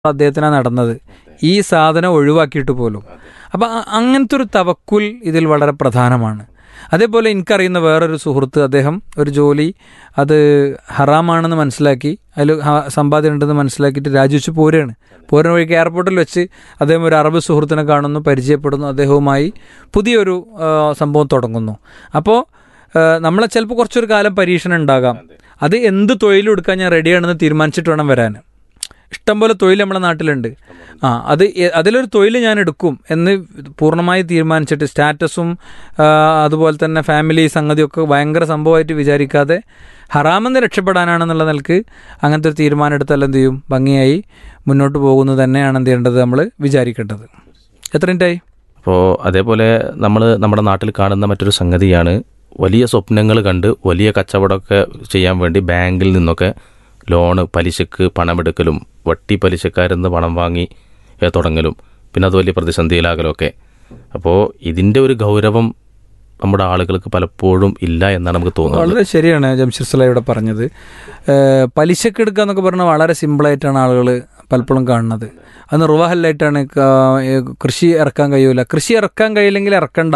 അദ്ദേഹത്തിനാണ് നടന്നത് ഈ സാധനം ഒഴിവാക്കിയിട്ട് പോലും അപ്പം അ- അങ്ങനത്തെ ഒരു തവക്കുൽ ഇതിൽ വളരെ പ്രധാനമാണ് അതേപോലെ എനിക്കറിയുന്ന വേറൊരു സുഹൃത്ത് അദ്ദേഹം ഒരു ജോലി അത് ഹറാമാണെന്ന് മനസ്സിലാക്കി അതിൽ സമ്പാദ്യം ഉണ്ടെന്ന് മനസ്സിലാക്കിയിട്ട് രാജിവെച്ച് പോരുകയാണ് പോരുന്ന വഴിക്ക് എയർപോർട്ടിൽ വെച്ച് അദ്ദേഹം ഒരു അറബ് സുഹൃത്തിനെ കാണുന്നു പരിചയപ്പെടുന്നു അദ്ദേഹവുമായി പുതിയൊരു ആ, സംഭവം തുടങ്ങുന്നു അപ്പോൾ നമ്മളെ ചിലപ്പോൾ കുറച്ചൊരു കാലം പരീക്ഷണം ഉണ്ടാകാം അത് എന്ത് തൊഴിലെടുക്കാൻ ഞാൻ റെഡിയാണെന്ന് തീരുമാനിച്ചിട്ട് വേണം വരാൻ ഇഷ്ടംപോലെ തൊഴിൽ നമ്മുടെ നാട്ടിലുണ്ട് ആ അത് എ- അതിലൊരു തൊഴിൽ ഞാൻ എടുക്കും എന്ന് പൂർണ്ണമായി തീരുമാനിച്ചിട്ട് സ്റ്റാറ്റസും ആ, അതുപോലെ തന്നെ ഫാമിലി സംഗതിയൊക്കെ ഭയങ്കര സംഭവമായിട്ട് വിചാരിക്കാതെ ഹറാമെന്ന് രക്ഷപ്പെടാനാണെന്നുള്ള നിലക്ക് അങ്ങനത്തെ ഒരു തീരുമാനം എടുത്താൽ എന്ത് ചെയ്യും ഭംഗിയായി മുന്നോട്ട് പോകുന്നത് തന്നെയാണ് എന്ത് ചെയ്യേണ്ടത് നമ്മൾ വിചാരിക്കേണ്ടത് എത്ര മിനിറ്റായി അപ്പോൾ അതേപോലെ നമ്മൾ നമ്മുടെ നാട്ടിൽ കാണുന്ന മറ്റൊരു സംഗതിയാണ് വലിയ സ്വപ്നങ്ങൾ കണ്ട് വലിയ കച്ചവടമൊക്കെ ചെയ്യാൻ വേണ്ടി ബാങ്കിൽ നിന്നൊക്കെ ലോണ് പലിശക്ക് പണമെടുക്കലും വട്ടി പലിശക്കാരെന്ന് പണം വാങ്ങി ഏ, തുടങ്ങലും പിന്നെ അത് വലിയ പ്രതിസന്ധിയിലാകലും ഒക്കെ അപ്പോൾ ഇതിൻ്റെ ഒരു ഗൗരവം നമ്മുടെ ആളുകൾക്ക് പലപ്പോഴും ഇല്ല എന്നാണ് നമുക്ക് തോന്നുന്നത് വളരെ ശരിയാണ് ജംഷീർ സല ഇവിടെ പറഞ്ഞത് ഏഹ് പലിശക്ക് എടുക്കുക എന്നൊക്കെ പറഞ്ഞാൽ വളരെ സിമ്പിളായിട്ടാണ് ആളുകൾ പലപ്പോഴും കാണുന്നത് അത് നിർവാഹലായിട്ടാണ് കൃഷി ഇറക്കാൻ കഴിയൂല കൃഷി ഇറക്കാൻ കഴിയില്ലെങ്കിൽ ഇറക്കണ്ട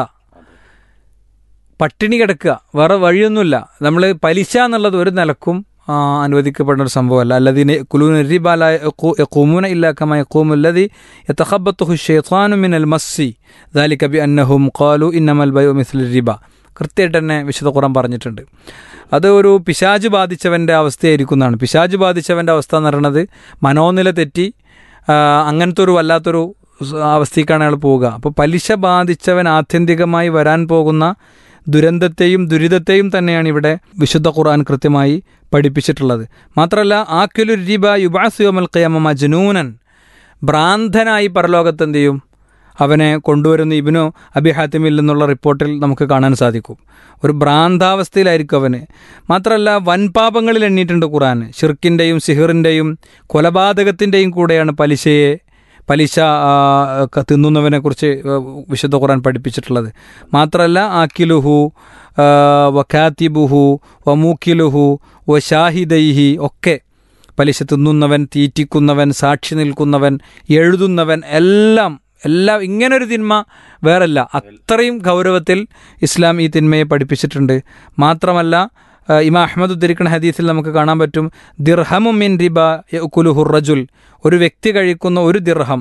പട്ടിണി കിടക്കുക വേറെ വഴിയൊന്നുമില്ല നമ്മൾ പലിശ എന്നുള്ളത് ഒരു നിലക്കും ആ, അനുവദിക്കപ്പെടുന്ന ഒരു സംഭവമല്ല അല്ലതിന് കുലൂന ഇല്ലാക്കമായ കൂമുല്ലതി യത്തഹബത്തുഹു ഷെയ്ത്താനു മിനൽ മസ്സി ദാലിക ബി അന്നഹും ഖാലു ഇന്നമൽ ബയോ മിസ്ൽ റിബ കൃത്യമായിട്ട് തന്നെ വിശുദ്ധ ഖുറാൻ പറഞ്ഞിട്ടുണ്ട് അത് ഒരു പിശാജ് ബാധിച്ചവൻ്റെ അവസ്ഥയായിരിക്കും എന്നാണ് പിശാജ് ബാധിച്ചവൻ്റെ അവസ്ഥ എന്ന് പറയുന്നത് മനോനില തെറ്റി ആ, അങ്ങനത്തെ ഒരു വല്ലാത്തൊരു സ് അവസ്ഥയ്ക്കാണ് അയാൾ പോവുക അപ്പോൾ പലിശ ബാധിച്ചവൻ ആത്യന്തികമായി വരാൻ പോകുന്ന ദുരന്തത്തെയും ദുരിതത്തെയും തന്നെയാണ് ഇവിടെ വിശുദ്ധ ഖുർആൻ കൃത്യമായി പഠിപ്പിച്ചിട്ടുള്ളത് മാത്രമല്ല ആക്യുലു റിബ യുബാസുയമൽ ഖിയമ മജ്നൂനൻ ഭ്രാന്തനായി പരലോകത്ത് എന്ത് ചെയ്യും അവനെ കൊണ്ടുവരുന്ന ഇബിനു അബി ഹാത്തിമിൽ നിന്നുള്ള റിപ്പോർട്ടിൽ നമുക്ക് കാണാൻ സാധിക്കും ഒരു ഭ്രാന്താവസ്ഥയിലായിരിക്കും അവന് മാത്രമല്ല വൻപാപങ്ങളിൽ എണ്ണിയിട്ടുണ്ട് ഖുറാൻ ഷിർക്കിൻ്റെയും സിഹിറിൻ്റെയും കൊലപാതകത്തിൻ്റെയും കൂടെയാണ് പലിശയെ പലിശ ആ, ക- തിന്നുന്നവനെ കുറിച്ച് വിശുദ്ധ ഖുറാൻ പഠിപ്പിച്ചിട്ടുള്ളത് മാത്രമല്ല ആക്കിലുഹു ആ, വക്കാത്തിബുഹു വമൂക്കിലുഹു വഷാഹിദൈഹി ഒക്കെ പലിശ തിന്നുന്നവൻ തീറ്റിക്കുന്നവൻ സാക്ഷി നിൽക്കുന്നവൻ എഴുതുന്നവൻ എല്ലാം എല്ലാം ഇങ്ങനൊരു തിന്മ വേറല്ല അത്രയും ഗൗരവത്തിൽ ഇസ്ലാം ഈ തിന്മയെ പഠിപ്പിച്ചിട്ടുണ്ട് മാത്രമല്ല ആ, ഇമാ അഹമ്മദ് ഉദ്ധരിക്കുന്ന ഹദീസിൽ നമുക്ക് കാണാൻ പറ്റും ദിർഹമു മിൻ റിബ കുലുഹുർ റജുൽ ഒരു വ്യക്തി കഴിക്കുന്ന ഒരു ദിർഹം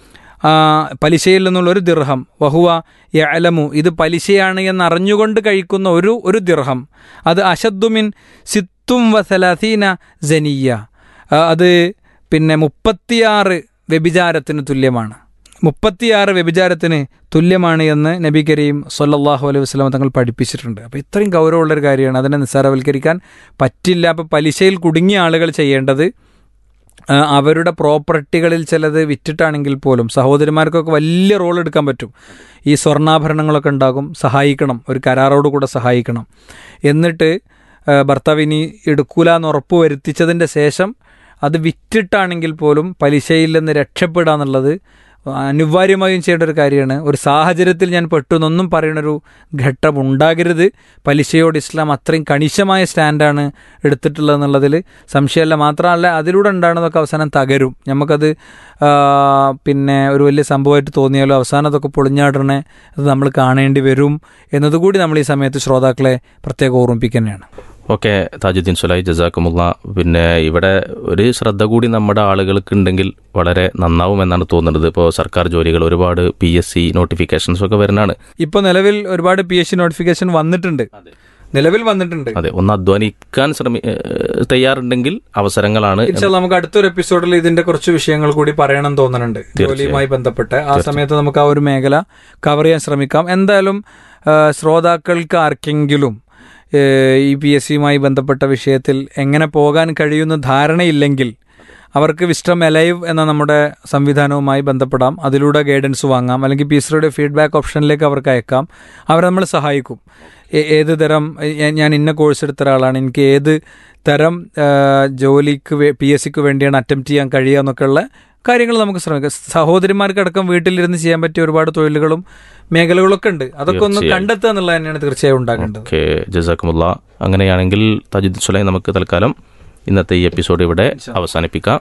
ആ, പലിശയിൽ നിന്നുള്ള ഒരു ദിർഹം വഹുവ യഅലമു ഇത് പലിശയാണ് എന്ന് അറിഞ്ഞുകൊണ്ട് കഴിക്കുന്ന ഒരു ഒരു ദിർഹം അത് അഷദ്ദുമിൻ സിത്തും വസലാസീന ജനിയ ആ, അത് പിന്നെ മുപ്പത്തിയാറ് വ്യഭിചാരത്തിന് തുല്യമാണ് മുപ്പത്തിയാറ് വ്യഭിചാരത്തിന് തുല്യമാണ് എന്ന് നബി കരീം സല്ലല്ലാഹു അലൈഹി വസ്ലം തങ്ങൾ പഠിപ്പിച്ചിട്ടുണ്ട് അപ്പോൾ ഇത്രയും ഗൗരവമുള്ളൊരു കാര്യമാണ് അതിനെ നിസ്സാരവൽക്കരിക്കാൻ പറ്റില്ല അപ്പോൾ പലിശയിൽ കുടുങ്ങിയ ആളുകൾ ചെയ്യേണ്ടത് ആ, അവരുടെ പ്രോപ്പർട്ടികളിൽ ചിലത് വിറ്റിട്ടാണെങ്കിൽ പോലും സഹോദരിമാർക്കൊക്കെ വലിയ റോൾ എടുക്കാൻ പറ്റും ഈ സ്വർണ്ണാഭരണങ്ങളൊക്കെ ഉണ്ടാകും സഹായിക്കണം ഒരു കരാറോട് കൂടെ സഹായിക്കണം എന്നിട്ട് ആ, ഭർത്താവ് ഇനി എടുക്കൂല എന്ന് ഉറപ്പ് വരുത്തിച്ചതിൻ്റെ ശേഷം അത് വിറ്റിട്ടാണെങ്കിൽ പോലും പലിശയിൽ നിന്ന് രക്ഷപ്പെടുക എന്നുള്ളത് അനിവാര്യമായും ചെയ്യേണ്ട ഒരു കാര്യമാണ് ഒരു സാഹചര്യത്തിൽ ഞാൻ പെട്ടു എന്നൊന്നും പറയുന്നൊരു ഘട്ടം ഉണ്ടാകരുത് പലിശയോട് ഇസ്ലാം അത്രയും കണിശമായ സ്റ്റാൻഡാണ് എടുത്തിട്ടുള്ളത് എന്നുള്ളതിൽ സംശയമല്ല മാത്രമല്ല അതിലൂടെ ഉണ്ടാകുന്നതൊക്കെ അവസാനം തകരും നമുക്കത് ആ, പിന്നെ ഒരു വലിയ സംഭവമായിട്ട് തോന്നിയാലോ അവസാനം അതൊക്കെ പൊളിഞ്ഞാടണേ അത് നമ്മൾ കാണേണ്ടി വരും എന്നതുകൂടി നമ്മൾ ഈ സമയത്ത് ശ്രോതാക്കളെ പ്രത്യേകം ഓർമ്മിപ്പിക്കുന്നതാണ് ഓക്കെ താജുദ്ദീൻ സുലായി ജസാക്കുമുള്ള പിന്നെ ഇവിടെ ഒരു ശ്രദ്ധ കൂടി നമ്മുടെ ആളുകൾക്ക് ഉണ്ടെങ്കിൽ വളരെ നന്നാവും എന്നാണ് തോന്നുന്നത് ഇപ്പോൾ സർക്കാർ ജോലികൾ ഒരുപാട് പി എസ് സി നോട്ടിഫിക്കേഷൻസ് ഒക്കെ വരുന്നതാണ് ഇപ്പോൾ നിലവിൽ ഒരുപാട് പി എച്ച് നോട്ടിഫിക്കേഷൻ വന്നിട്ടുണ്ട് നിലവിൽ വന്നിട്ടുണ്ട് അതെ ഒന്ന് അധ്വാനിക്കാൻ ശ്രമി ഏഹ് തയ്യാറുണ്ടെങ്കിൽ അവസരങ്ങളാണ് ഇൻഷാല്ലാ നമുക്ക് അടുത്തൊരു എപ്പിസോഡിൽ ഇതിന്റെ കുറച്ച് വിഷയങ്ങൾ കൂടി പറയണം തോന്നുന്നുണ്ട് ജോലിയുമായി ബന്ധപ്പെട്ട് ആ സമയത്ത് നമുക്ക് ആ ഒരു മേഖല കവർ ചെയ്യാൻ ശ്രമിക്കാം എന്തായാലും ആ, ശ്രോതാക്കൾക്ക് ആർക്കെങ്കിലും ഏ, ഈ പി എസ് സിയുമായി ബന്ധപ്പെട്ട വിഷയത്തിൽ എങ്ങനെ പോകാൻ കഴിയുന്ന ധാരണയില്ലെങ്കിൽ അവർക്ക് വിസ്റ്റം എലൈവ് എന്ന നമ്മുടെ സംവിധാനവുമായി ബന്ധപ്പെടാം അതിലൂടെ ഗൈഡൻസ് വാങ്ങാം അല്ലെങ്കിൽ പി എസ് ഫീഡ്ബാക്ക് ഓപ്ഷനിലേക്ക് അവർക്ക് അയക്കാം അവരെ നമ്മൾ സഹായിക്കും ഏ- ഏത് തരം ഏ- ഞാൻ ഇന്ന കോഴ്സ് എടുത്ത ഒരാളാണ് എനിക്ക് ഏത് തരം ആ, ജോലിക്ക് പി എസ് സിക്ക് വേണ്ടിയാണ് അറ്റംപ്റ്റ് ചെയ്യാൻ കഴിയുക എന്നൊക്കെയുള്ള കാര്യങ്ങൾ നമുക്ക് ശ്രമിക്കാം സഹോദരിമാർക്കടക്കം വീട്ടിലിരുന്ന് ചെയ്യാൻ പറ്റിയ ഒരുപാട് തൊഴിലുകളും മേഖലകളൊക്കെ ഉണ്ട് അതൊക്കെ ഒന്ന് തീർച്ചയായും. കണ്ടെത്തുക എന്നുള്ളത് തന്നെയാണ് തീർച്ചയായും ഉണ്ടാകേണ്ടത് ഓക്കെ ജസാക്കുമുള്ള അങ്ങനെയാണെങ്കിൽ താജുദ്ദീൻ സുലൈ നമുക്ക് തൽക്കാലം ഇന്നത്തെ ഈ എപ്പിസോഡ് ഇവിടെ അവസാനിപ്പിക്കാം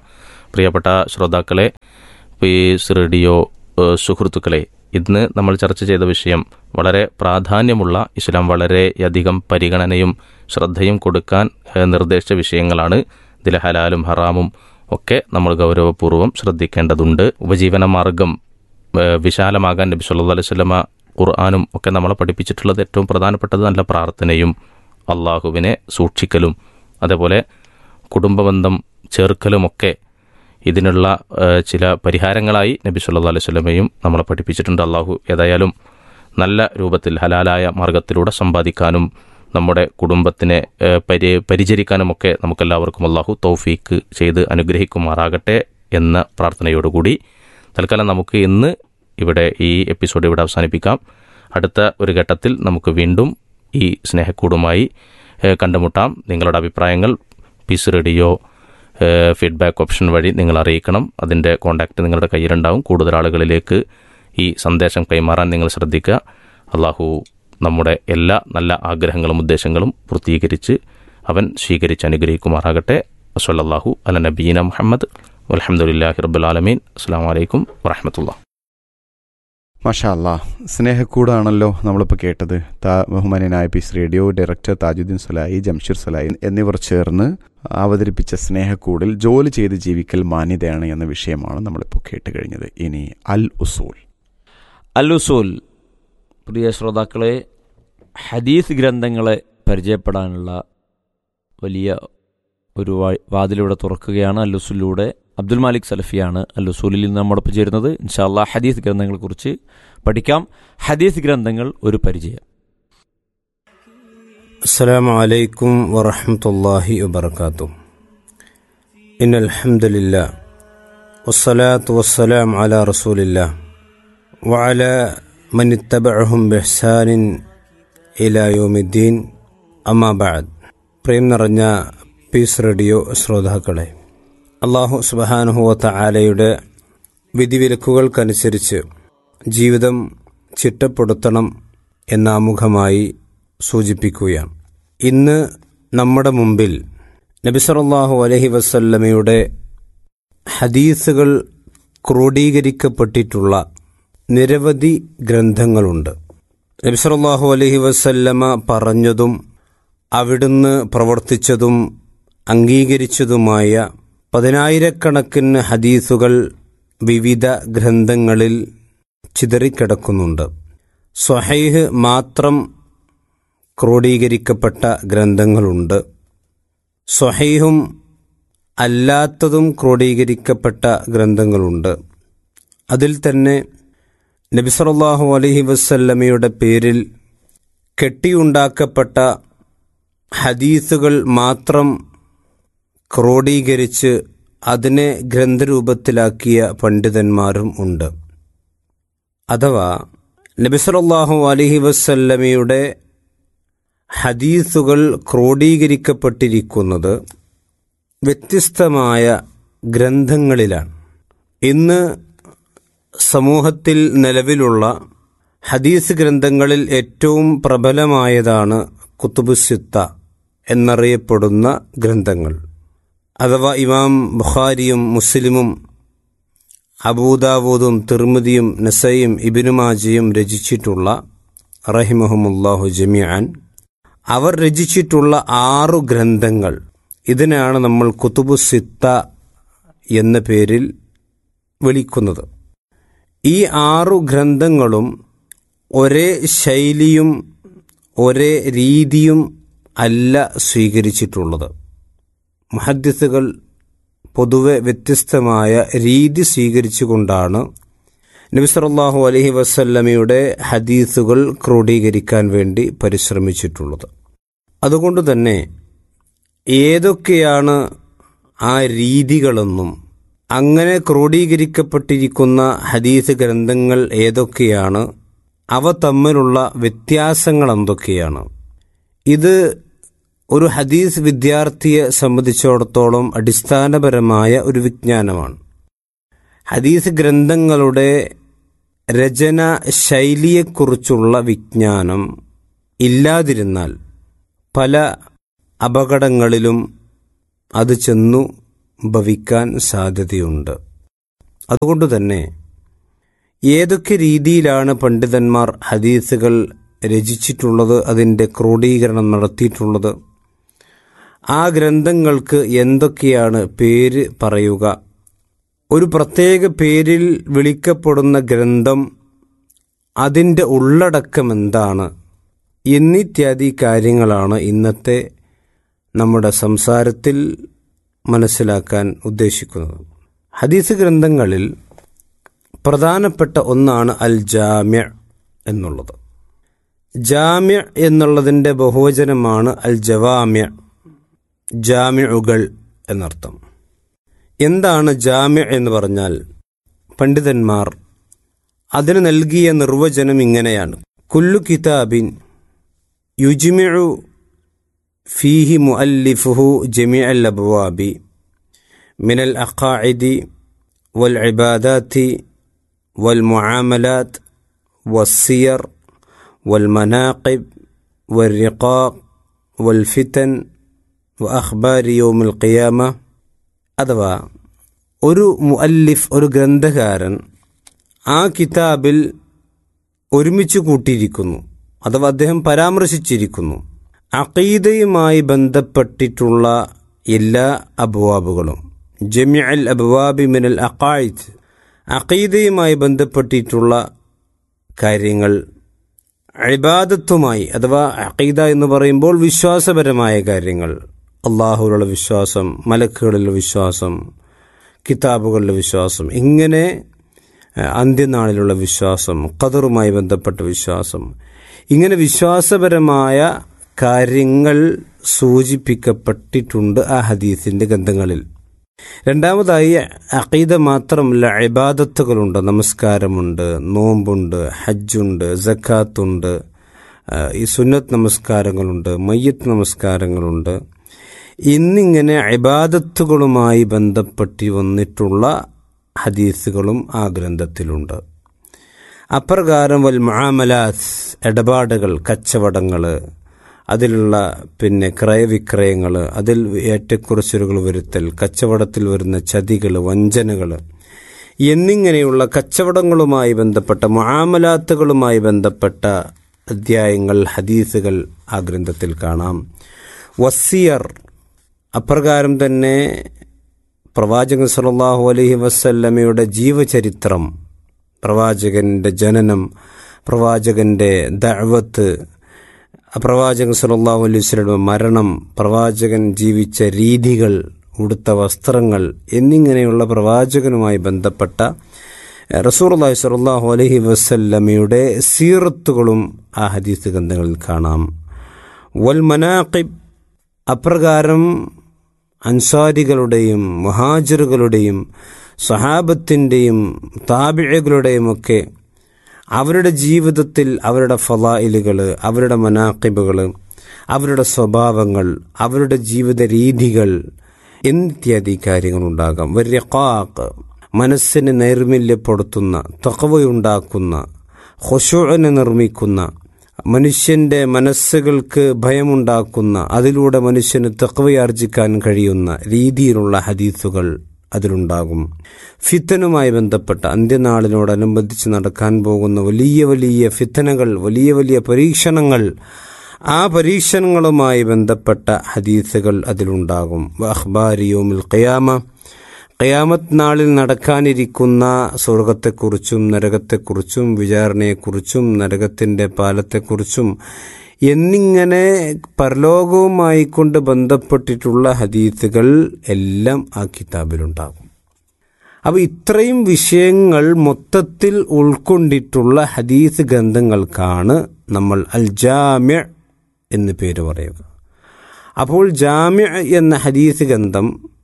പ്രിയപ്പെട്ട ശ്രോതാക്കളെ പീസ് റേഡിയോ ഏഹ്, സുഹൃത്തുക്കളെ ഇന്ന് നമ്മൾ ചർച്ച ചെയ്ത വിഷയം വളരെ പ്രാധാന്യമുള്ള ഇസ്ലാം വളരെയധികം പരിഗണനയും ശ്രദ്ധയും കൊടുക്കാൻ ഏഹ്, നിർദ്ദേശിച്ച വിഷയങ്ങളാണ് ഇതിലെ ഹലാലും ഹറാമും ഒക്കെ നമ്മൾ ഗൗരവപൂർവ്വം ശ്രദ്ധിക്കേണ്ടതുണ്ട് ഉപജീവന മാർഗം ഏഹ്, വിശാലമാകാൻ നബി സല്ലല്ലാഹു അലൈഹി വസല്ലമ ഖുർആാനും ഒക്കെ നമ്മളെ പഠിപ്പിച്ചിട്ടുള്ളത് ഏറ്റവും പ്രധാനപ്പെട്ടത് നല്ല പ്രാർത്ഥനയും അള്ളാഹുവിനെ സൂക്ഷിക്കലും അതേപോലെ കുടുംബബന്ധം ചേർക്കലുമൊക്കെ ഇതിനുള്ള ഏഹ്, ചില പരിഹാരങ്ങളായി നബി സല്ലല്ലാഹു അലൈഹി വസല്ലമയും നമ്മളെ പഠിപ്പിച്ചിട്ടുണ്ട് അള്ളാഹു ഏതായാലും നല്ല രൂപത്തിൽ ഹലാലായ മാർഗത്തിലൂടെ സമ്പാദിക്കാനും നമ്മുടെ കുടുംബത്തിനെ ഏഹ്, പരി പരിചരിക്കാനുമൊക്കെ നമുക്കെല്ലാവർക്കും അള്ളാഹു തൗഫീക്ക് ചെയ്ത് അനുഗ്രഹിക്കുമാറാകട്ടെ എന്ന പ്രാർത്ഥനയോടുകൂടി തൽക്കാലം നമുക്ക് ഇന്ന് ഇവിടെ ഈ എപ്പിസോഡ് ഇവിടെ അവസാനിപ്പിക്കാം അടുത്ത ഒരു ഘട്ടത്തിൽ നമുക്ക് വീണ്ടും ഈ സ്നേഹക്കൂടുമായി ഏഹ്, കണ്ടുമുട്ടാം നിങ്ങളുടെ അഭിപ്രായങ്ങൾ പീസ് റേഡിയോ ഏഹ്, ഫീഡ്ബാക്ക് ഓപ്ഷൻ വഴി നിങ്ങൾ അറിയിക്കണം അതിൻ്റെ കോൺടാക്റ്റ് നിങ്ങളുടെ കയ്യിലുണ്ടാവും കൂടുതൽ ആളുകളിലേക്ക് ഈ സന്ദേശം കൈമാറാൻ നിങ്ങൾ ശ്രദ്ധിക്കുക അള്ളാഹു നമ്മുടെ എല്ലാ നല്ല ആഗ്രഹങ്ങളും ഉദ്ദേശങ്ങളും പൂർത്തീകരിച്ച് അവൻ സ്വീകരിച്ച് അനുഗ്രഹിക്കുമാറാകട്ടെ വസല്ലല്ലാഹു അല നബീന മുഹമ്മദ് അലഹമുല്ലാഹി റബ്ബുലാലമീൻ അസ്സാം വലൈക്കും വറഹമത്തുള്ള മാഷാ അല്ലാ സ്നേഹക്കൂടാണല്ലോ നമ്മളിപ്പോൾ കേട്ടത് താ ബഹുമാനായ peace radio director Tajuddin Salai Jamsheer Salai എന്നിവർ ചേർന്ന് അവതരിപ്പിച്ച സ്നേഹക്കൂടിൽ ജോലി ചെയ്ത് ജീവിക്കൽ മാന്യതയാണ് എന്ന വിഷയമാണ് നമ്മളിപ്പോൾ കേട്ട് കഴിഞ്ഞത് ഇനി അൽ ഉസൂൽ അല്ലുസൂൽ പ്രിയ ശ്രോതാക്കളെ ഹദീസ് ഗ്രന്ഥങ്ങളെ പരിചയപ്പെടാനുള്ള വലിയ ഒരു വാ- വാതിലൂടെ തുറക്കുകയാണ് അല്ലുസൂലിലൂടെ അബ്ദുൽ മാലിക് സലഫിയാണ് അല്ലുസൂലിൽ നിന്ന് നമ്മോടൊപ്പം ചേരുന്നത് ഇൻഷാല്ലാ ഹദീസ് ഗ്രന്ഥങ്ങളെക്കുറിച്ച് പഠിക്കാം ഹദീസ് ഗ്രന്ഥങ്ങൾ ഒരു പരിചയം السلام عليكم ورحمة الله وبركاته إن الحمد لله والصلاة والسلام على رسول الله وعلى من اتبعهم بإحسان إلى يوم الدين أما بعد പ്രേം നിറഞ്ഞ പീസ് റേഡിയോ ശ്രോതാക്കളെ അള്ളാഹു സുബഹാനുഹുവത്ത ആലയുടെ വിധിവിലക്കുകൾക്കനുസരിച്ച് ജീവിതം ചിട്ടപ്പെടുത്തണം എന്ന ആമുഖമായി സൂചിപ്പിക്കുകയാണ് ഇന്ന് നമ്മുടെ മുമ്പിൽ നബിസറല്ലാഹു അലഹി വസല്ലമയുടെ ഹദീസുകൾ ക്രോഡീകരിക്കപ്പെട്ടിട്ടുള്ള നിരവധി ഗ്രന്ഥങ്ങളുണ്ട് നബിസറല്ലാഹു അലഹി വസല്ലമ പറഞ്ഞതും അവിടുന്ന് പ്രവർത്തിച്ചതും അംഗീകരിച്ചതുമായ പതിനായിരക്കണക്കിന് ഹദീസുകൾ വിവിധ ഗ്രന്ഥങ്ങളിൽ ചിതറിക്കിടക്കുന്നുണ്ട് സ്വഹൈഹ് മാത്രം ക്രോഡീകരിക്കപ്പെട്ട ഗ്രന്ഥങ്ങളുണ്ട് സ്വഹൈഹും അല്ലാത്തതും ക്രോഡീകരിക്കപ്പെട്ട ഗ്രന്ഥങ്ങളുണ്ട് അതിൽ തന്നെ നബിസറല്ലാഹു അലഹി വസല്ലമയുടെ പേരിൽ കെട്ടിയുണ്ടാക്കപ്പെട്ട ഹദീസുകൾ മാത്രം ക്രോഡീകരിച്ച് അതിനെ ഗ്രന്ഥരൂപത്തിലാക്കിയ പണ്ഡിതന്മാരും ഉണ്ട് അഥവാ നബിസറല്ലാഹു അലഹി വസല്ലമയുടെ ഹദീസുകൾ ക്രോഡീകരിക്കപ്പെട്ടിരിക്കുന്നത് വ്യത്യസ്തമായ ഗ്രന്ഥങ്ങളിലാണ് ഇന്ന് സമൂഹത്തിൽ നിലവിലുള്ള ഹദീസ് ഗ്രന്ഥങ്ങളിൽ ഏറ്റവും പ്രബലമായതാണ് കുത്തുബുസിത്ത എന്നറിയപ്പെടുന്ന ഗ്രന്ഥങ്ങൾ അഥവാ ഇമാം ബുഖാരിയും മുസ്ലിമും അബൂദാവൂദും തിർമുദിയും നസയും ഇബിനുമാജിയും രചിച്ചിട്ടുള്ള റഹിമഹമുല്ലാഹു ജമിയാൻ അവർ രചിച്ചിട്ടുള്ള ആറു ഗ്രന്ഥങ്ങൾ ഇതിനാണ് നമ്മൾ കുത്തുബു സിത്ത എന്ന പേരിൽ വിളിക്കുന്നത് ഈ ആറു ഗ്രന്ഥങ്ങളും ഒരേ ശൈലിയും ഒരേ രീതിയും അല്ല സ്വീകരിച്ചിട്ടുള്ളത് മുഹദ്ദിസുകൾ പൊതുവെ വ്യത്യസ്തമായ രീതി സ്വീകരിച്ചുകൊണ്ടാണ് നബിസറല്ലാഹു അലഹി വസല്ലമയുടെ ഹദീസുകൾ ക്രോഡീകരിക്കാൻ വേണ്ടി പരിശ്രമിച്ചിട്ടുള്ളത് അതുകൊണ്ട് തന്നെ ഏതൊക്കെയാണ് ആ രീതികളെന്നും അങ്ങനെ ക്രോഡീകരിക്കപ്പെട്ടിരിക്കുന്ന ഹദീസ് ഗ്രന്ഥങ്ങൾ ഏതൊക്കെയാണ് അവ തമ്മിലുള്ള വ്യത്യാസങ്ങൾ എന്തൊക്കെയാണ് ഇത് ഒരു ഹദീസ് വിദ്യാർത്ഥിയെ സംബന്ധിച്ചിടത്തോളം അടിസ്ഥാനപരമായ ഒരു വിജ്ഞാനമാണ് ഹദീസ് ഗ്രന്ഥങ്ങളുടെ രചന ശൈലിയെക്കുറിച്ചുള്ള വിജ്ഞാനം ഇല്ലാതിരുന്നാൽ പല അപകടങ്ങളിലും അത് ചെന്നു ഭവിക്കാൻ സാധ്യതയുണ്ട് അതുകൊണ്ട് തന്നെ ഏതൊക്കെ രീതിയിലാണ് പണ്ഡിതന്മാർ ഹദീസുകൾ രചിച്ചിട്ടുള്ളത് അതിൻ്റെ ക്രോഡീകരണം നടത്തിയിട്ടുള്ളത് ആ ഗ്രന്ഥങ്ങൾക്ക് എന്തൊക്കെയാണ് പേര് പറയുക ഒരു പ്രത്യേക പേരിൽ വിളിക്കപ്പെടുന്ന ഗ്രന്ഥം അതിൻ്റെ ഉള്ളടക്കം എന്താണ് എന്നിത്യാദി കാര്യങ്ങളാണ് ഇന്നത്തെ നമ്മുടെ സംസാരത്തിൽ മനസ്സിലാക്കാൻ ഉദ്ദേശിക്കുന്നത് ഹദീസ് ഗ്രന്ഥങ്ങളിൽ പ്രധാനപ്പെട്ട ഒന്നാണ് അൽ ജാമ്യ എന്നുള്ളത് ജാമ്യ എന്നുള്ളതിൻ്റെ ബഹുവചനമാണ് അൽ ജവാമ്യ ജാമ്യകൾ എന്നർത്ഥം എന്താണ് ജാമ്യ എന്ന് പറഞ്ഞാൽ പണ്ഡിതന്മാർ അതിന് നൽകിയ നിർവചനം ഇങ്ങനെയാണ് കുല്ലു കിതാബിൻ യുജ്മിഉ ഫീഹി മുഅല്ലിഫുഹു ജമീഅ അൽ അബ്വാബി മിനൽ അഖാഇദി വൽ ഇബാദാത്തി വൽ മുആമലാത്ത് والسير والمناقب والرقاق والفتن وأخبار يوم القيامة അഥവാ ഒരു മുഅല്ലിഫ് ഒരു ഗ്രന്ഥകാരൻ ആ കിതാബിൽ ഒരുമിച്ച് കൂട്ടിയിരിക്കുന്നു അഥവാ അദ്ദേഹം പരാമർശിച്ചിരിക്കുന്നു അഖീദയുമായി ബന്ധപ്പെട്ടിട്ടുള്ള എല്ലാ അബ്വാബുകളും ജമി അൽ അബ്വാബി മിനൽ അഖായിദ് അഖീദയുമായി ബന്ധപ്പെട്ടിട്ടുള്ള കാര്യങ്ങൾ ഇബാദത്തുമായി അഥവാ അഖീദ എന്ന് പറയുമ്പോൾ വിശ്വാസപരമായ കാര്യങ്ങൾ അള്ളാഹുവിലുള്ള വിശ്വാസം മലക്കുകളിലുള്ള വിശ്വാസം കിതാബുകളിലെ വിശ്വാസം ഇങ്ങനെ അന്ത്യനാളിലുള്ള വിശ്വാസം ഖദറുമായി ബന്ധപ്പെട്ട വിശ്വാസം ഇങ്ങനെ വിശ്വാസപരമായ കാര്യങ്ങൾ സൂചിപ്പിക്കപ്പെട്ടിട്ടുണ്ട് ആ ഹദീസിന്റെ ഗ്രന്ഥങ്ങളിൽ രണ്ടാമതായി അഖീദ മാത്രമല്ല ഇബാദത്തുകളുണ്ട് നമസ്കാരമുണ്ട് നോമ്പുണ്ട് ഹജ്ജുണ്ട് ജക്കാത്തുണ്ട് ഈ സുന്നത്ത് നമസ്കാരങ്ങളുണ്ട് മയ്യത്ത് നമസ്കാരങ്ങളുണ്ട് ഇന്നിങ്ങനെ ഇബാദത്തുകളുമായി ബന്ധപ്പെട്ട് വന്നിട്ടുള്ള ഹദീസുകളും ആ ഗ്രന്ഥത്തിലുണ്ട് അപ്രകാരം വൽ മഹാമലാസ് ഇടപാടുകൾ കച്ചവടങ്ങൾ അതിലുള്ള പിന്നെ ക്രയവിക്രയങ്ങൾ അതിൽ ഏറ്റക്കുറച്ചിലുകൾ വരുത്തൽ കച്ചവടത്തിൽ വരുന്ന ചതികൾ വഞ്ചനകൾ എന്നിങ്ങനെയുള്ള കച്ചവടങ്ങളുമായി ബന്ധപ്പെട്ട മുആമലാത്തുകളുമായി ബന്ധപ്പെട്ട അധ്യായങ്ങൾ ഹദീസുകൾ ആ ഗ്രന്ഥത്തിൽ കാണാം വസിയർ അപ്രകാരം തന്നെ പ്രവാചകൻ സല്ലല്ലാഹു അലൈഹി വസല്ലമയുടെ ജീവചരിത്രം പ്രവാചകന്റെ ജനനം പ്രവാചകന്റെ ദഅവത്ത് പ്രവാചകൻ സല്ലല്ലാഹു അലൈഹി വസല്ലമയുടെ മരണം പ്രവാചകൻ ജീവിച്ച രീതികൾ ഉടുത്ത വസ്ത്രങ്ങൾ എന്നിങ്ങനെയുള്ള പ്രവാചകനുമായി ബന്ധപ്പെട്ട റസൂർല്ലാഹി സല്ലല്ലാഹു അലൈഹി വസല്ലമയുടെ സീറത്തുകളും ആ ഹദീസ് ഗ്രന്ഥങ്ങളിൽ കാണാം വൽ മനാഖിബ് അപ്രകാരം അൻസാരികളുടെയും മുഹാജിറുകളുടെയും സഹാബത്തിൻ്റെയും താബിഴകളുടെയും ഒക്കെ അവരുടെ ജീവിതത്തിൽ അവരുടെ ഫലായിലുകൾ അവരുടെ മനാക്കിബുകൾ അവരുടെ സ്വഭാവങ്ങൾ അവരുടെ ജീവിത രീതികൾ എന്നിത്യാദി കാര്യങ്ങളുണ്ടാകാം വര്യക്കാക്ക് മനസ്സിനെ നൈർമല്യപ്പെടുത്തുന്ന തകവയുണ്ടാക്കുന്ന ഹൊഷുവിനെ നിർമ്മിക്കുന്ന മനുഷ്യന്റെ മനസ്സുകൾക്ക് ഭയമുണ്ടാക്കുന്ന അതിലൂടെ മനുഷ്യന് തക്കവയാർജിക്കാൻ കഴിയുന്ന രീതിയിലുള്ള ഹദീസുകൾ അതിലുണ്ടാകും ഫിത്തനുമായി ബന്ധപ്പെട്ട അന്ത്യനാളിനോടനുബന്ധിച്ച് നടക്കാൻ പോകുന്ന വലിയ വലിയ ഫിത്തനകൾ വലിയ വലിയ പരീക്ഷണങ്ങൾ ആ പരീക്ഷണങ്ങളുമായി ബന്ധപ്പെട്ട ഹദീസുകൾ അതിലുണ്ടാകും അഖ്ബാരിയോമിൽ ഖയാമ ഖയാമത്ത് നാളിൽ നടക്കാനിരിക്കുന്ന സ്വർഗത്തെക്കുറിച്ചും നരകത്തെക്കുറിച്ചും വിചാരണയെക്കുറിച്ചും നരകത്തിന്റെ പാലത്തെക്കുറിച്ചും എന്നിങ്ങനെ പരലോകവുമായി കൊണ്ട് ബന്ധപ്പെട്ടിട്ടുള്ള ഹദീസുകൾ എല്ലാം ആ കിതാബിലുണ്ടാകും അപ്പോൾ ഇത്രയും വിഷയങ്ങൾ മൊത്തത്തിൽ ഉൾക്കൊണ്ടിട്ടുള്ള ഹദീസ് ഗ്രന്ഥങ്ങൾക്കാണ് നമ്മൾ അൽ ജാമ്യ എന്ന് പേര് പറയുക അപ്പോൾ ജാമ്യ എന്ന ഹദീസ് ഗ്രന്ഥം